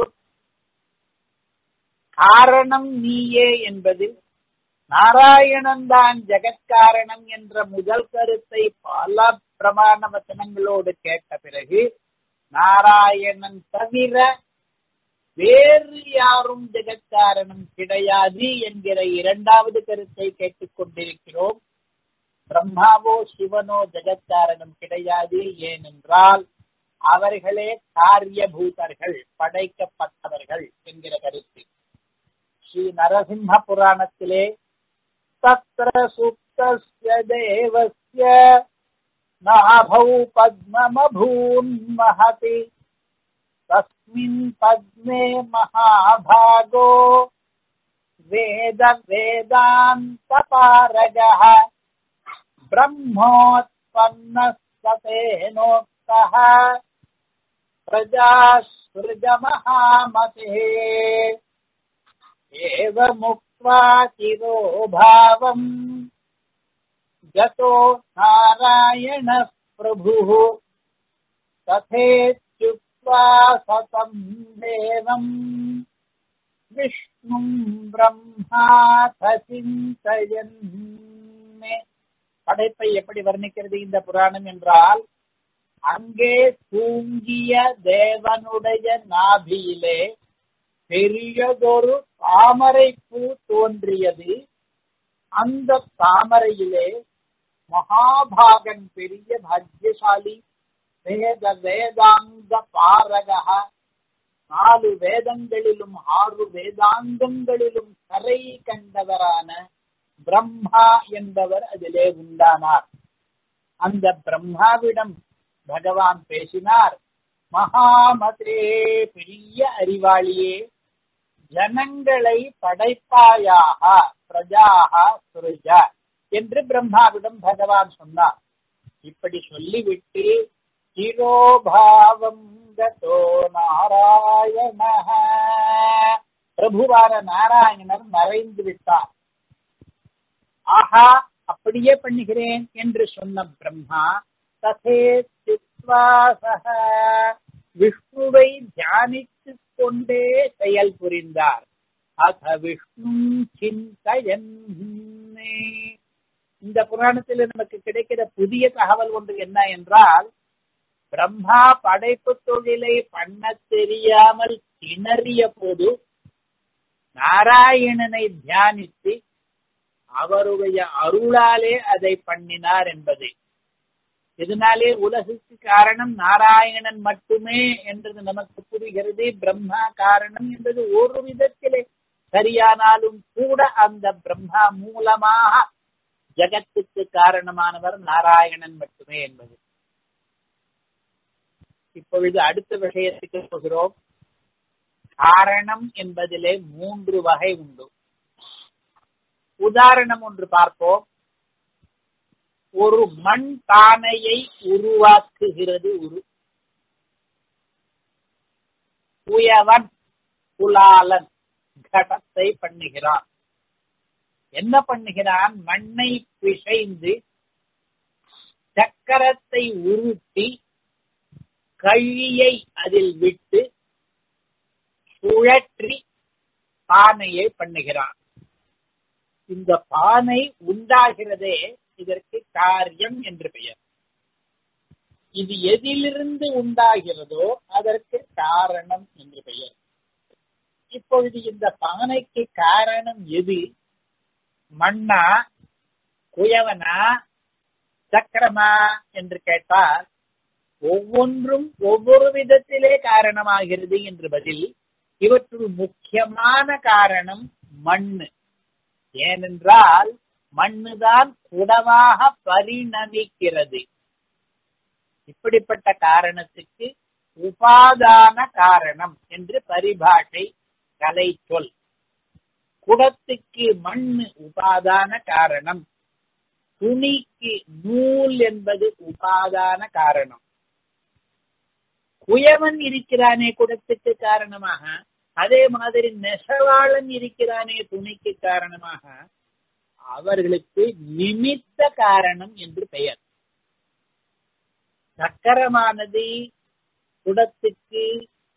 காரணம் நீயே என்பதில் நாராயணன் தான் ஜெகத்காரணம் என்ற முதல் கருத்தை பல பிரமாண வச்சனங்களோடு கேட்ட பிறகு நாராயணன் தவிர வேறு யாரும் ஜெகத்காரணம் கிடையாது என்கிற இரண்டாவது கருத்தை கேட்டுக் கொண்டிருக்கிறோம் பிரம்மாவோ சிவனோ ஜெகத்காரணம் கிடையாது ஏனென்றால் அவர்களே காரியபூதர்கள் படைக்கப்பட்டவர்கள் என்கிற கருத்து ஸ்ரீ நரசிம்ம புராணத்திலே தத்ர சுப்தஸ்ய தேவஸ்ய நாபௌ பத்மமபூன் மகதி தஸ்மின் பத்மே மகாபாகோ வேத வேதாந்த பாரகः ब्रह्मोत्पन्नस्ततेनोक्तः प्रजासृजमहामतेः एवमुक्त्वा चिरो भावम् गतो नारायणः प्रभुः तथेत्युक्त्वा सतम् देवम् विष्णुम् ब्रह्माथ चिन्तयन् படைப்பை எப்படி வர்ணிக்கிறது இந்த புராணம் என்றால் அங்கே தூங்கிய தேவனுடைய நாபியிலே பெரியதொரு தாமரை பூ தோன்றியது அந்த தாமரையிலே மகாபாகன் பெரிய பாக்யசாலி வேத வேதாந்த பாரக நாலு வேதங்களிலும் ஆறு வேதாந்தங்களிலும் கரை கண்டவரான பிரம்மா என்பவர் அதிலே உண்டானார் அந்த பிரம்மாவிடம் பகவான் பேசினார் மகாமதே பெரிய அறிவாளியே ஜனங்களை படைப்பாயாக பிரஜாக சுருஜ என்று பிரம்மாவிடம் பகவான் சொன்னார் இப்படி சொல்லிவிட்டு சிரோபாவம் கதோ நாராயண பிரபுவான நாராயணர் மறைந்து விட்டார் ஆஹா அப்படியே பண்ணுகிறேன் என்று சொன்ன பிரம்மா ததே சித்வாசக விஷ்ணுவை தியானித்துக் கொண்டே செயல் புரிந்தார் அத விஷ்ணு சிந்தயன் இந்த புராணத்தில் நமக்கு கிடைக்கிற புதிய தகவல் ஒன்று என்ன என்றால் பிரம்மா படைப்பு தொழிலை பண்ண தெரியாமல் திணறிய போது நாராயணனை தியானித்து அவருடைய அருளாலே அதை பண்ணினார் என்பது இதனாலே உலகுக்கு காரணம் நாராயணன் மட்டுமே என்றது நமக்கு புரிகிறது பிரம்மா காரணம் என்பது ஒரு விதத்திலே சரியானாலும் கூட அந்த பிரம்மா மூலமாக ஜகத்துக்கு காரணமானவர் நாராயணன் மட்டுமே என்பது இப்பொழுது அடுத்த விஷயத்துக்கு போகிறோம் காரணம் என்பதிலே மூன்று வகை உண்டு உதாரணம் ஒன்று பார்ப்போம் ஒரு மண் பானையை உருவாக்குகிறது ஒரு உயவன் குலாலன் கடத்தை பண்ணுகிறான் என்ன பண்ணுகிறான் மண்ணை பிசைந்து சக்கரத்தை உருட்டி கழியை அதில் விட்டு சுழற்றி பானையை பண்ணுகிறான் இந்த பானை உண்டாகிறதே இதற்கு காரியம் என்று பெயர் இது எதிலிருந்து உண்டாகிறதோ அதற்கு காரணம் என்று பெயர் இப்பொழுது இந்த பானைக்கு காரணம் எது மண்ணா குயவனா சக்கரமா என்று கேட்டால் ஒவ்வொன்றும் ஒவ்வொரு விதத்திலே காரணமாகிறது என்று பதில் இவற்றுள் முக்கியமான காரணம் மண்ணு ஏனென்றால் மண்ணுதான் குடமாக பரிணமிக்கிறது இப்படிப்பட்ட காரணத்துக்கு உபாதான காரணம் என்று பரிபாஷை கலை சொல் குடத்துக்கு மண்ணு உபாதான காரணம் துணிக்கு நூல் என்பது உபாதான காரணம் குயவன் இருக்கிறானே குடத்துக்கு காரணமாக அதே மாதிரி நெசவாளன் இருக்கிறானே துணிக்கு காரணமாக அவர்களுக்கு நிமித்த காரணம் என்று பெயர் சக்கரமானது குடத்துக்கு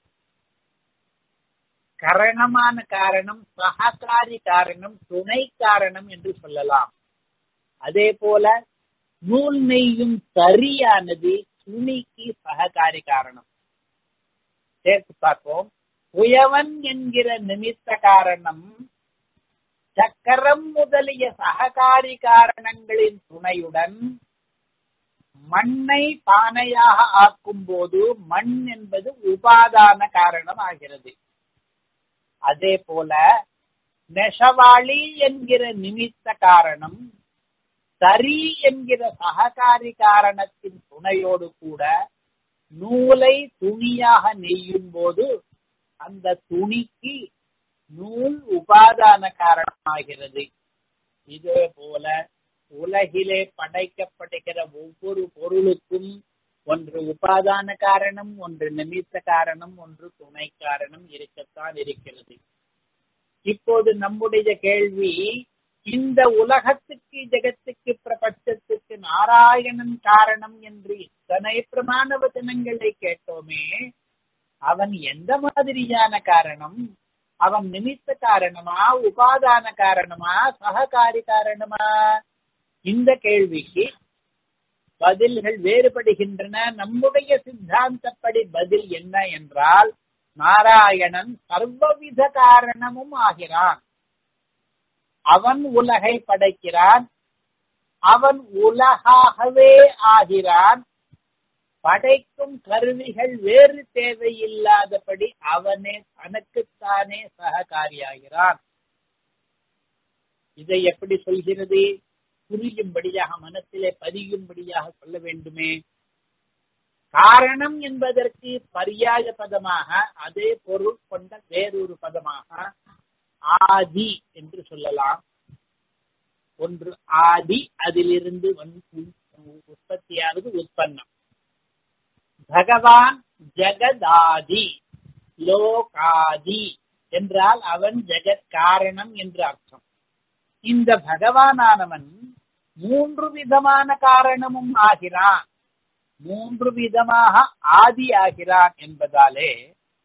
கரணமான காரணம் சககாரி காரணம் துணை காரணம் என்று சொல்லலாம் அதே போல நூல் நெய்யும் சரியானது துணிக்கு சககாரி காரணம் சேர்த்து பார்ப்போம் உயவன் என்கிற நிமித்த காரணம் சக்கரம் முதலிய சககாரி காரணங்களின் துணையுடன் மண்ணை பானையாக ஆக்கும் போது மண் என்பது உபாதான காரணம் ஆகிறது அதே போல நெசவாளி என்கிற நிமித்த காரணம் சரி என்கிற சககாரி காரணத்தின் துணையோடு கூட நூலை துணியாக நெய்யும் போது அந்த துணிக்கு நூல் உபாதான காரணமாகிறது இதே போல உலகிலே படைக்கப்படுகிற ஒவ்வொரு பொருளுக்கும் ஒன்று உபாதான காரணம் ஒன்று நிமித்த காரணம் ஒன்று துணை காரணம் இருக்கத்தான் இருக்கிறது இப்போது நம்முடைய கேள்வி இந்த உலகத்துக்கு ஜெகத்துக்கு பிரபஞ்சத்துக்கு நாராயணன் காரணம் என்று இத்தனை பிரமாண வச்சனங்களை கேட்டோமே அவன் எந்த மாதிரியான காரணம் அவன் நிமித்த காரணமா உபாதான காரணமா சககாரி காரணமா இந்த கேள்விக்கு பதில்கள் வேறுபடுகின்றன நம்முடைய சித்தாந்தப்படி பதில் என்ன என்றால் நாராயணன் சர்வவித காரணமும் ஆகிறான் அவன் உலகை படைக்கிறான் அவன் உலகாகவே ஆகிறான் படைக்கும் கருவிகள் வேறு தேவையில்லாதபடி அவனே தனக்குத்தானே சககாரியாகிறான் இதை எப்படி சொல்கிறது புரியும்படியாக மனத்திலே பதியும்படியாக சொல்ல வேண்டுமே காரணம் என்பதற்கு பரியாய பதமாக அதே பொருள் கொண்ட வேறொரு பதமாக ஆதி என்று சொல்லலாம் ஒன்று ஆதி அதிலிருந்து உற்பத்தியாவது உற்பத்தம் பகவான் ஜெகதாதி லோகாதி என்றால் அவன் ஜெகத் காரணம் என்று அர்த்தம் இந்த பகவானானவன் மூன்று விதமான காரணமும் ஆகிறான் மூன்று விதமாக ஆதி ஆகிறான் என்பதாலே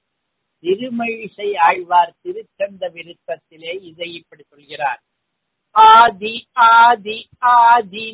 திருமழிசை ஆழ்வார் திருச்சந்த விருத்தத்திலே இதை இப்படி சொல்கிறார் ஆதி ஆதி ஆதி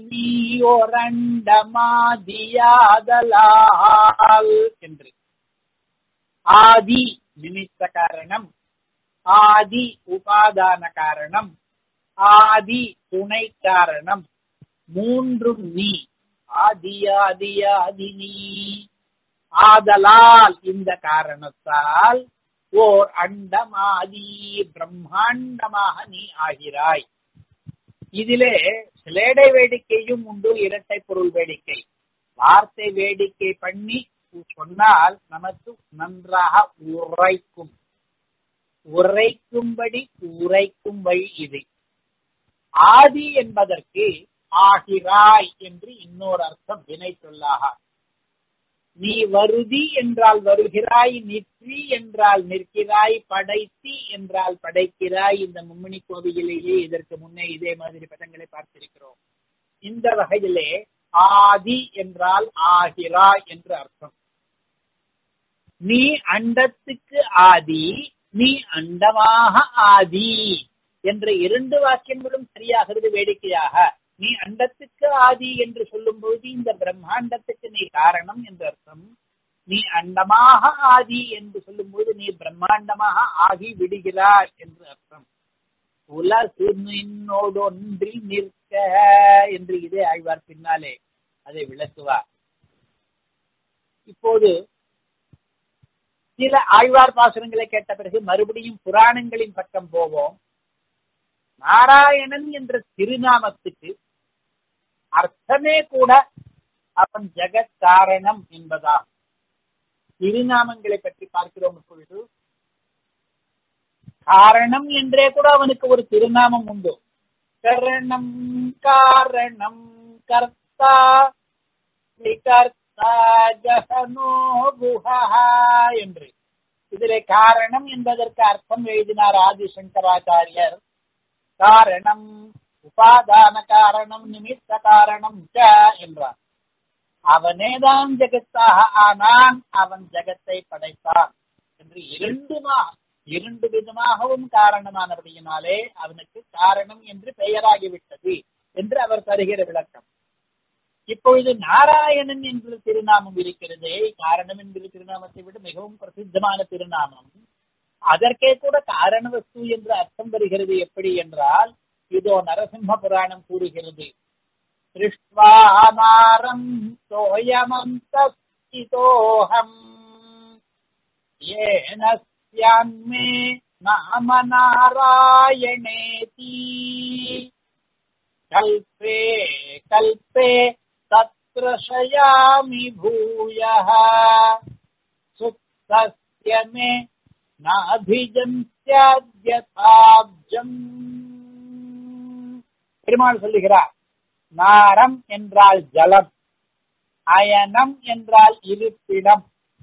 நீயோரண்டமாதியாதலால் என்று ஆதி நிமித்த காரணம் ஆதி உபாதான காரணம் ஆதி துணை காரணம் மூன்றும் நீ ஆதியாதியாதி நீ ஆதலால் இந்த காரணத்தால் ஓர் அண்டமாதி பிரம்மாண்டமாக நீ ஆகிறாய் இதிலே சிலேடை வேடிக்கையும் உண்டு இரட்டை பொருள் வேடிக்கை வார்த்தை வேடிக்கை பண்ணி சொன்னால் நமக்கு நன்றாக உரைக்கும் உரைக்கும்படி உரைக்கும் வழி இது ஆதி என்பதற்கு ஆகிறாய் என்று இன்னொரு அர்த்தம் வினை சொல்லாக நீ வருதி என்றால் வருகிறாய் நிற்றி என்றால் நிற்கிறாய் படைத்தி என்றால் படைக்கிறாய் இந்த மும்மணி கோவிலேயே இதற்கு முன்னே இதே மாதிரி பதங்களை பார்த்திருக்கிறோம் இந்த வகையிலே ஆதி என்றால் ஆகிறாய் என்று அர்த்தம் நீ அண்டத்துக்கு ஆதி நீ அண்டமாக ஆதி என்ற இரண்டு வாக்கியங்களும் சரியாகிறது வேடிக்கையாக நீ அண்டத்துக்கு ஆதி என்று சொல்லும் போது இந்த பிரம்மாண்டத்துக்கு நீ காரணம் என்று அர்த்தம் நீ அண்டமாக ஆதி என்று சொல்லும் போது நீ பிரம்மாண்டமாக ஆகி விடுகிறாய் என்று அர்த்தம் உலகு நின்னோடு ஒன்றில் நிற்க என்று இதே ஆழ்வார் பின்னாலே அதை விளக்குவார் இப்போது சில ஆழ்வார் பாசுரங்களை கேட்ட பிறகு மறுபடியும் புராணங்களின் பக்கம் போவோம் நாராயணன் என்ற திருநாமத்துக்கு அர்த்தமே கூட அவன் ஜெகத் காரணம் என்பதாகும் திருநாமங்களை பற்றி பார்க்கிறோம் இப்பொழுது காரணம் என்றே கூட அவனுக்கு ஒரு திருநாமம் உண்டு கரணம் காரணம் கர்த்தா விகர்த்தா ஜகனோ குஹா என்று இதிலே காரணம் என்பதற்கு அர்த்தம் எழுதினார் ஆதிசங்கராச்சாரியர் காரணம் உபாதான காரணம் நிமித்த காரணம் ச என்றார் அவனேதான் ஜெகத்தாக ஆனான் அவன் ஜெகத்தை படைத்தான் என்று இரண்டுமா இரண்டு விதமாகவும் காரணமானபடியினாலே அவனுக்கு காரணம் என்று பெயராகிவிட்டது என்று அவர் தருகிற விளக்கம் இப்பொழுது நாராயணன் என்று திருநாமம் இருக்கிறதே காரணம் என்கிற திருநாமத்தை விட மிகவும் பிரசித்தமான திருநாமம் அதற்கே கூட காரண வஸ்து என்று அர்த்தம் வருகிறது எப்படி என்றால் இதோ நரசிம்ம புராணம் கூறுகிறது திருஷ்வானாரம் சோயமந்தோகம் ஏனஸ்யான்மே நாம நாராயணேதி கல்பே கல்பே தத்ர சயாமி பூயः சுத்தஸ்ய மே நாபிஜம் ஸ்யாத்யதாப்ஜம் பெருமாள் சொல்லுகிறார் நாரம் என்றால் ஜலம் அயனம் என்றால் இருப்பிடம்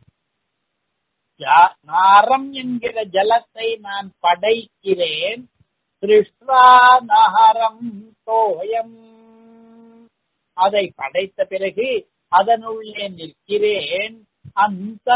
நாரம் என்கிற ஜலத்தை நான் படைக்கிறேன் திருஷ்வா நகரம் தோயம் அதை படைத்த பிறகு அதனுள்ளே நிற்கிறேன் அந்த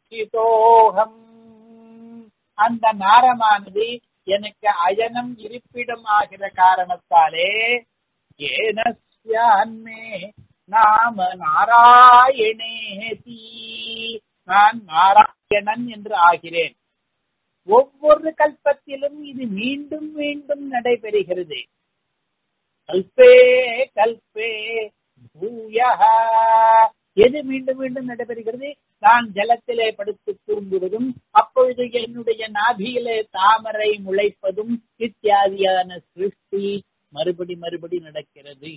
அந்த நாரமானது எனக்கு அயனம் இருப்பிடம் ஆகிற காரணத்தாலே ஏனஸ்யான்மே நாம நாராயணேதி நான் நாராயணன் என்று ஆகிறேன் ஒவ்வொரு கல்பத்திலும் இது மீண்டும் மீண்டும் நடைபெறுகிறது கல்பே கல்பே பூயா எது மீண்டும் மீண்டும் நடைபெறுகிறது நான் ஜலத்திலே படுத்து தூங்குவதும் அப்பொழுது என்னுடைய நாபியிலே தாமரை முளைப்பதும் இத்தியாதியான சிருஷ்டி மறுபடி மறுபடி நடக்கிறது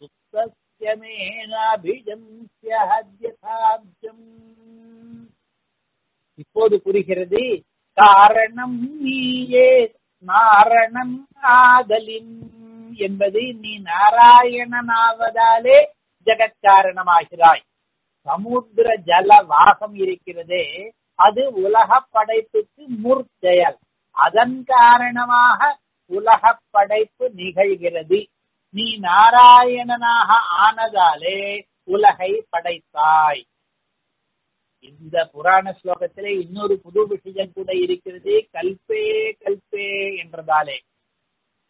இப்போது புரிகிறது காரணம் நீயே நாரணம் ஆதலின் என்பது நீ நாராயணனாவதாலே ஜெகத்காரணமாகிறாய் சமுத்திர ஜல வாசம் இருக்கிறதே அது உலக படைப்புக்கு முற்செயல் அதன் காரணமாக உலக படைப்பு நிகழ்கிறது நீ நாராயணனாக ஆனதாலே உலகை படைத்தாய் இந்த புராண ஸ்லோகத்திலே இன்னொரு புது விஷயம் கூட இருக்கிறது கல்பே கல்பே என்றதாலே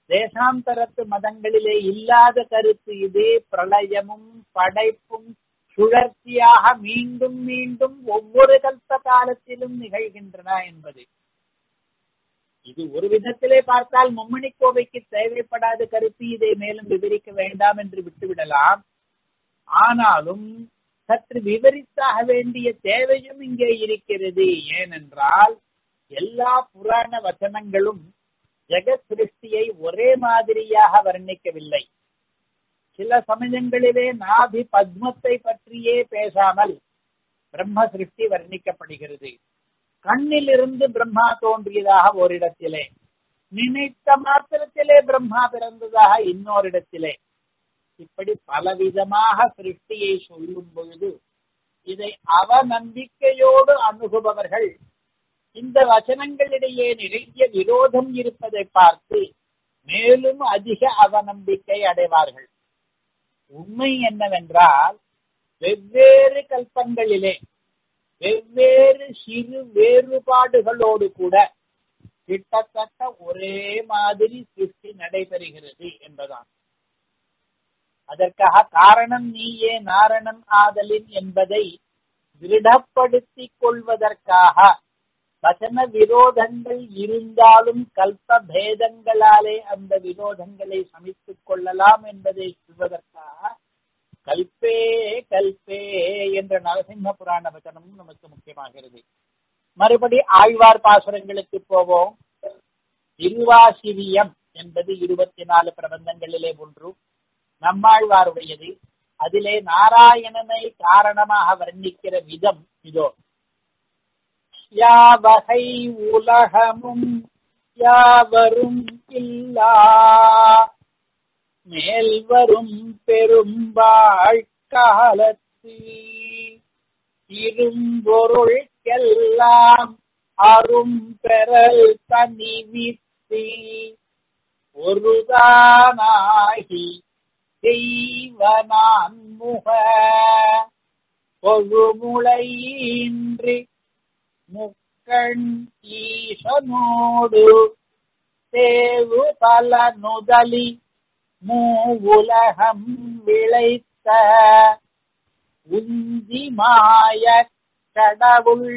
தேசாந்தரத்து மதங்களிலே இல்லாத கருத்து இது பிரளயமும் படைப்பும் சுழற்சியாக மீண்டும் மீண்டும் ஒவ்வொரு கல்ப காலத்திலும் நிகழ்கின்றன என்பது இது ஒரு விதத்திலே பார்த்தால் மும்மணி கோவைக்கு தேவைப்படாத கருத்து இதை மேலும் விவரிக்க வேண்டாம் என்று விட்டுவிடலாம் ஆனாலும் சற்று விவரித்தாக வேண்டிய தேவையும் இங்கே இருக்கிறது ஏனென்றால் எல்லா புராண வசனங்களும் ஜெகத் சிருஷ்டியை ஒரே மாதிரியாக வர்ணிக்கவில்லை சில சமயங்களிலே நாபி பத்மத்தை பற்றியே பேசாமல் பிரம்ம சிருஷ்டி வர்ணிக்கப்படுகிறது கண்ணிலிருந்து பிரம்மா தோன்றியதாக ஓரிடத்திலே நினைத்த மாத்திரத்திலே பிரம்மா பிறந்ததாக இன்னொரிடத்திலே இப்படி பலவிதமாக சிருஷ்டியை சொல்லும் பொழுது இதை அவநம்பிக்கையோடு அணுகுபவர்கள் இந்த வச்சனங்களிடையே நிறைய விரோதம் இருப்பதை பார்த்து மேலும் அதிக அவநம்பிக்கை அடைவார்கள் உண்மை என்னவென்றால் வெவ்வேறு கல்பங்களிலே வெவ்வேறு சிறு வேறுபாடுகளோடு கூட கிட்டத்தட்ட ஒரே மாதிரி சிருஷ்டி நடைபெறுகிறது என்பதான் அதற்காக காரணம் நீயே நாரணன் ஆதலின் என்பதை திருடப்படுத்திக் கொள்வதற்காக வசன விரோதங்கள் இருந்தாலும் கல்ப பேதங்களாலே அந்த விரோதங்களை சமித்துக் கொள்ளலாம் என்பதை சொல்வதற்காக கல்பே கல்பே என்ற நரசிம்ம புராண வச்சனமும் நமக்கு முக்கியமாகிறது மறுபடி ஆழ்வார் பாசுரங்களுக்கு போவோம் திருவாசிரியம் என்பது இருபத்தி நாலு பிரபந்தங்களிலே ஒன்று நம்மாழ்வாருடையது அதிலே நாராயணனை காரணமாக வர்ணிக்கிற விதம் இதோ யாவகை உலகமும் யாவரும் இல்லா மேல் வரும் பெரும்பாழ் காலத்து இரும்பொருள்கெல்லாம் அரும் பெறல் தனிவித்து ஒருதானாகி செய்வனான் முக பொழுமுளையின்றி முக்கண் ஈசனோடு தேவு பல நுதலி மூவுலகம் விளைத்த உந்தி மாய கடவுள்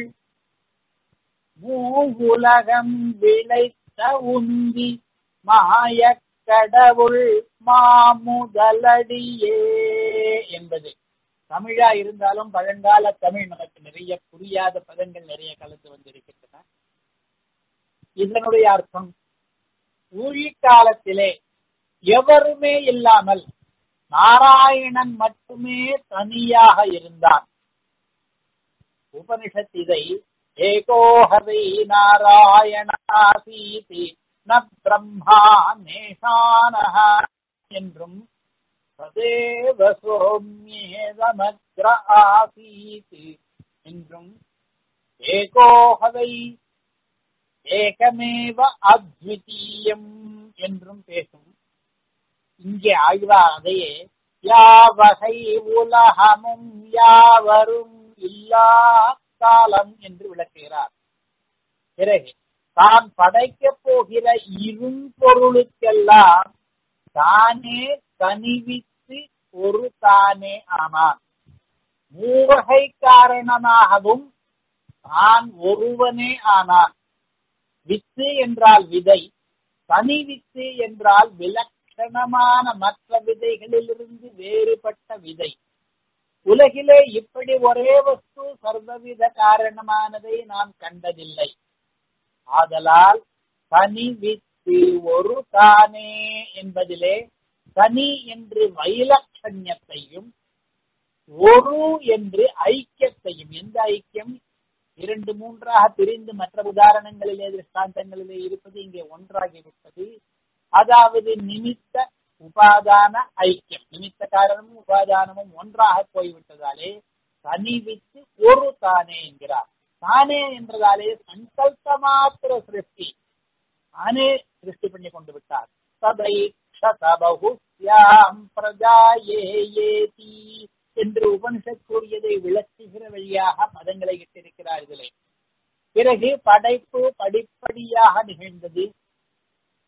மூவுலகம் விளைத்த உந்தி மாய கடவுள் மாமுதலடியே என்பது தமிழா இருந்தாலும் பழங்கால தமிழ் நமக்கு நிறைய புரியாத பதங்கள் நிறைய கலந்து வந்திருக்கின்றன இதனுடைய அர்த்தம் ஊழிக்காலத்திலே எவருமே இல்லாமல் நாராயணன் மட்டுமே தனியாக இருந்தான் உபனிஷத் இதை ஏகோஹவை நாராயணாசீதி ந பிரம்மா நேஷானஹ என்றும் ததேவ சோம்யேதமக்ர ஆசீத் என்றும் ஏகோஹவை ஏகமேவ அத்விதீயம் என்றும் பேசும் இங்கே ஆழ்வார் அதையே யாவகை உலகமும் யாவரும் இல்லா காலம் என்று விளக்குகிறார் பிறகு தான் படைக்கப் போகிற இரும்பொருளுக்கெல்லாம் தானே தனிவித்து ஒரு தானே ஆனான் மூவகை காரணமாகவும் தான் ஒருவனே ஆனான் வித்து என்றால் விதை தனி வித்து என்றால் விலட்சணமான மற்ற விதைகளிலிருந்து வேறுபட்ட விதை உலகிலே இப்படி ஒரே வஸ்து சர்வவித காரணமானதை நாம் கண்டதில்லை ஆதலால் தனி வித்து ஒரு தானே என்பதிலே தனி என்று வைலட்சண்யத்தையும் ஒரு என்று ஐக்கியத்தையும் எந்த ஐக்கியம் இரண்டு மூன்றாக பிரிந்து மற்ற உதாரணங்களிலே திருஷ்டாந்தங்களிலே இருப்பது இங்கே ஒன்றாகிவிட்டது அதாவது நிமித்த உபாதான ஐக்கியம் நிமித்த காரணமும் உபாதானமும் ஒன்றாக போய்விட்டதாலே தனிவித்து ஒரு தானே என்கிறார் தானே என்றதாலே சங்கல்ப மாத்திர சிருஷ்டி தானே சிருஷ்டி பண்ணி கொண்டு விட்டார் சதைக்ஷதபகுஸ்யாம் பிரஜாயேயேதி என்று உபனிஷத் கூறியதை விளக்குகிற வழியாக பதங்களை இட்டிருக்கிறார் இதிலே பிறகு படைப்பு படிப்படியாக நிகழ்ந்தது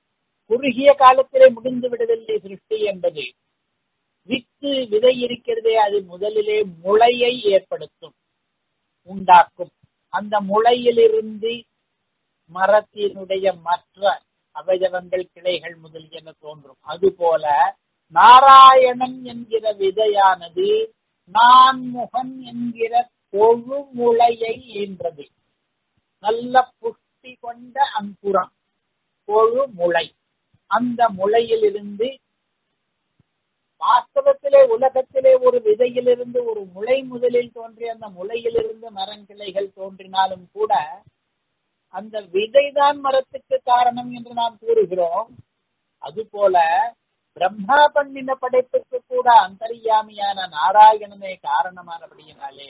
குறுகிய காலத்திலே முடிந்து விடவில்லை சிருஷ்டி என்பது வித்து விதை இருக்கிறதே அது முதலிலே முளையை ஏற்படுத்தும் உண்டாக்கும் அந்த முளையிலிருந்து மரத்தினுடைய மற்ற அவயவங்கள் கிளைகள் முதலியன தோன்றும் அதுபோல நாராயணன் என்கிற விதையானது நான்முகன் என்கிற கொழு முளையை ஈன்றது நல்ல புஷ்டி கொண்ட அங்குரம் கொழு முளை அந்த முளையிலிருந்து வாஸ்தவத்திலே உலகத்திலே ஒரு விதையிலிருந்து ஒரு முளை முதலில் தோன்றிய அந்த முளையிலிருந்து மரங்கிளைகள் தோன்றினாலும் கூட அந்த விதைதான் மரத்துக்கு காரணம் என்று நாம் கூறுகிறோம் அதுபோல பிரம்மா பண்ணின படைப்புக்கு கூட அந்தரியாமியான நாராயணனே காரணமானபடியினாலே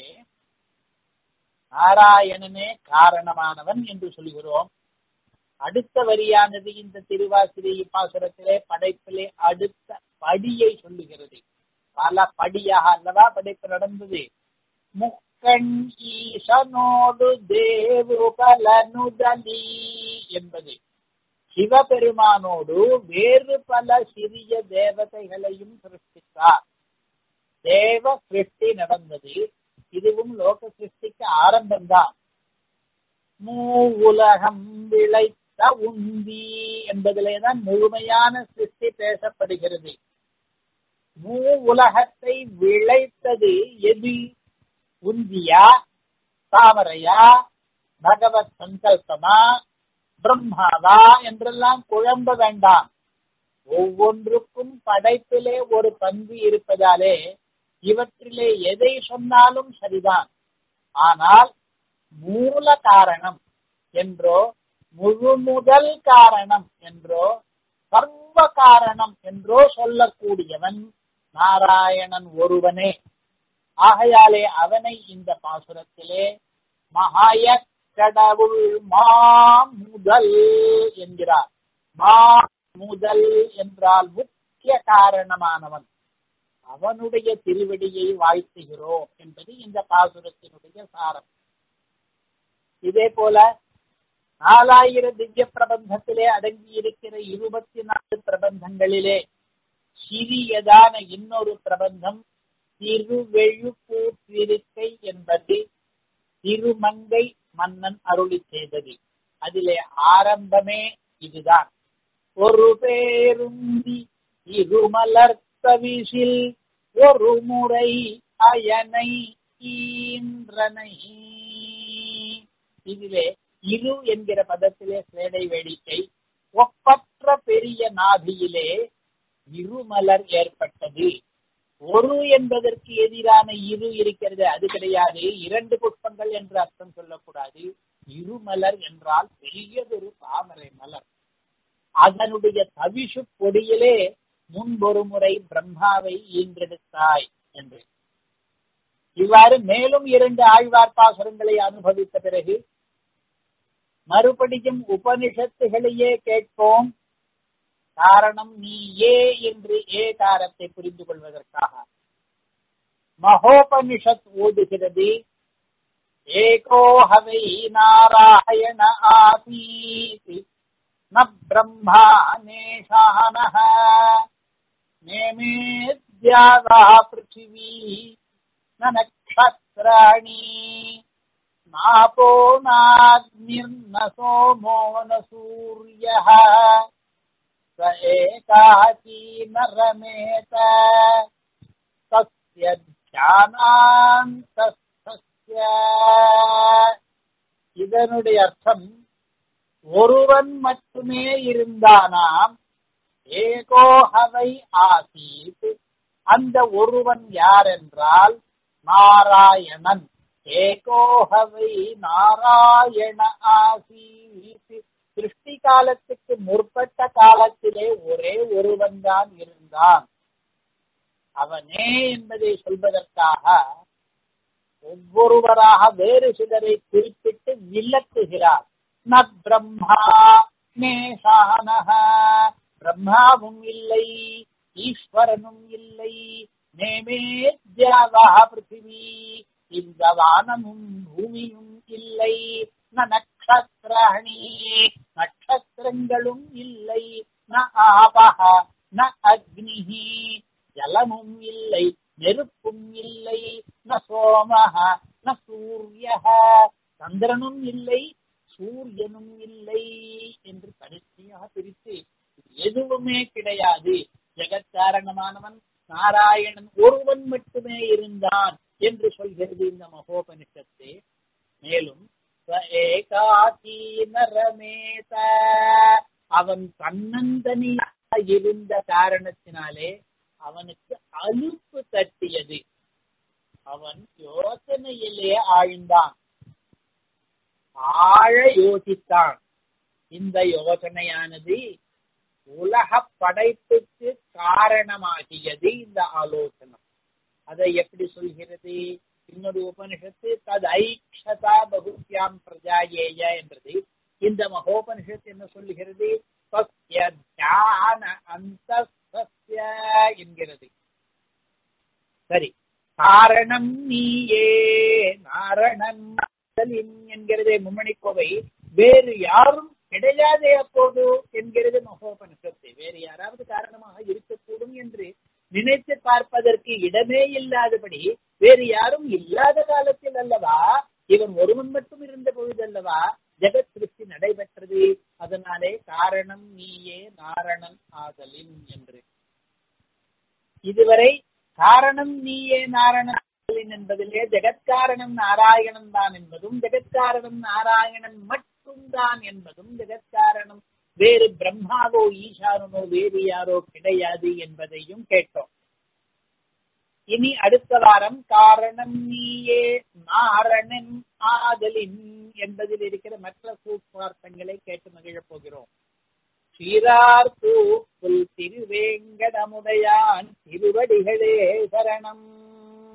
நாராயணனே காரணமானவன் என்று சொல்கிறோம் அடுத்த வரியானது இந்த திருவாசிரி பாசுரத்திலே படைப்பிலே அடுத்த படியை சொல்லுகிறது பல படியாக அல்லவா படைப்பு நடந்தது முக்கண் ஈசனோடு தேவு பலனுதலி என்பது சிவபெருமானோடு வேறு பல சிறிய தேவதைகளையும் சிருஷ்டித்தார் தேவ சிருஷ்டி நடந்தது இதுவும் லோக சிருஷ்டிக்கு ஆரம்பம்தான் மூ உலகம் விளைத்த உந்தி என்பதிலேதான் முழுமையான சிருஷ்டி பேசப்படுகிறது மூ உலகத்தை விளைத்தது எது உந்தியா தாமரையா பகவத் சங்கல்பமா பிரம்மாவா என்றெல்லாம் குழம்ப வேண்டாம் ஒவ்வொன்றுக்கும் படைப்பிலே ஒரு பங்கு இருப்பதாலே இவற்றிலே எதை சொன்னாலும் சரிதான் ஆனால் மூல காரணம் என்றோ முழு முதல் காரணம் என்றோ சர்வ காரணம் என்றோ சொல்லக்கூடியவன் நாராயணன் ஒருவனே ஆகையாலே அவனை இந்த பாசுரத்திலே மகாய கடவுள் மா முதல் என்கிறார் மா முதல் என்றால் முக்கிய காரணமானவன் அவனுடைய திருவடியை வாழ்த்துகிறோம் என்பது இந்த பாசுரத்தினுடைய சாரம் இதே போல நாலாயிரம் திவ்ய பிரபந்தத்திலே அடங்கி இருக்கிற இருபத்தி நாலு பிரபந்தங்களிலே சிறியதான இன்னொரு பிரபந்தம் திருவெழுப்பூற்றிருக்கை என்பது திருமங்கை மன்னன் அருளி செய்தது அதிலே ஆரம்பமே இதுதான் ஒரு பேருந்தி இருமலர்த்தவிசில் ஒரு முறை அயனை ஈன்றனை இதிலே இரு என்கிற பதத்திலே சேடை வேடிக்கை ஒப்பற்ற பெரிய நாபியிலே இருமலர் ஏற்பட்டது ஒரு என்பதற்கு எதிரான இரு இருக்கிறது அது கிடையாது இரண்டு புஷ்பங்கள் என்று அர்த்தம் சொல்லக்கூடாது இருமலர் என்றால் பெரியதொரு தாமரை மலர் அதனுடைய தவிஷு பொடியிலே முன்பொரு முறை பிரம்மாவை ஈன்றெடுத்தாய் என்று இவ்வாறு மேலும் இரண்டு ஆழ்வார் பாசுரங்களை அனுபவித்த பிறகு மறுபடியும் உபனிஷத்துகளையே கேட்போம் காரணம் நீ ஏ என்று ஏகாரத்தை புரிந்து கொள்வதற்காக மகோபனிஷத் ஓதுகிறது ஏகோஹவை நாராயண ஆசீத் ந பிரம்மா நேஷானः நேமேத்யாவா பிருथिवी न नक्षत्राणि नापो नाग्निर्न सोमो न सूर्यः स एकाकी न रमेत तस्य ध्यानान्तस्थस्य இதனுடைய அர்த்தம் ஒருவன் மட்டுமே இருந்தானாம் ஏகோஹவை ஆசீத் அந்த ஒருவன் யார் என்றால் நாராயணன் ஏகோஹவை நாராயண ஆசீத் சிருஷ்டி காலத்துக்கு முற்பட்ட காலத்திலே ஒரே ஒருவன் தான் இருந்தான் அவனே என்பதை சொல்வதற்காக ஒவ்வொருவராக வேறு சிலரை குறிப்பிட்டு விளக்குகிறார் ந பிரம்மா நேஷானஹ பிரம்மாவும் இல்லை ஈஸ்வரனும் இல்லை நேமே தியாவா பிருத்திவி இந்த வானமும் பூமியும் இல்லை ந நட்சத்திராணி நட்சத்திரங்களும் இல்லை ந ந ஆபஹ ந அக்னிஹி ஜலமும் இல்லை நெருப்பும் இல்லை ந சோமஹ ந சூரியஹ சந்திரனும் இல்லை சூரியனும் இல்லை என்று தனித்தனியாக பிரித்து எதுவுமே கிடையாது ஜெகத்காரணமானவன் நாராயணன் ஒருவன் மட்டுமே இருந்தான் என்று சொல்கிறது இந்த மகோபனிஷத்து மேலும் ச ஏகாகீ நரமேத அவன் தன்னந்தனியாக இருந்த காரணத்தினாலே அவனுக்கு அலுப்பு தட்டியது அவன் யோசனையிலே ஆழ்ந்தான் ஆழ யோசித்தான் இந்த யோசனையானது உலக படைப்புக்கு காரணமாகியது இந்த ஆலோசனம் அதை எப்படி சொல்கிறது இன்னொரு உபனிஷத்து தது ஐக்ஷதா பகுத்யாம் பிரஜாயேய என்றது இந்த மகோபனிஷத்து என்ன சொல்லுகிறது சஸ்ய தியான அந்தஸ்ய என்கிறது சரி காரணம் நீயே நாரணன் என்கிறதே மும்மணி கோவை வேறு யாரும் கிடையாதே அப்போது என்கிறது மகோபனிஷத்து வேறு யாராவது காரணமாக இருக்கக்கூடும் என்று நினைத்து பார்ப்பதற்கு இடமே இல்லாதபடி வேறு யாரும் இல்லாத காலத்தில் அல்லவா இவன் ஒருவன் மட்டும் இருந்த பொழுதல்லவா ஜெகத் சிருஷ்டி நடைபெற்றது அதனாலே காரணம் நீயே நாரணன் ஆதலின் என்று இதுவரை காரணம் நீயே நாரணன் என்பதிலே ஜெகத்காரணம் நாராயணன் தான் என்பதும் ஜெகத்காரணம் நாராயணன் மட்டும்தான் என்பதும் ஜெகத்காரணம் வேறு பிரம்மாவோ ஈசானனோ வேறு யாரோ கிடையாது என்பதையும் கேட்டோம் இனி அடுத்த வாரம் காரணம் நீயே நாரணன் ஆதலின் என்பதில் இருக்கிற மற்ற சூப்பார்த்தங்களை கேட்டு மகிழப் போகிறோம் சீரார்த்தூப்புல் திருவேங்கடமுடையான் திருவடிகளே சரணம்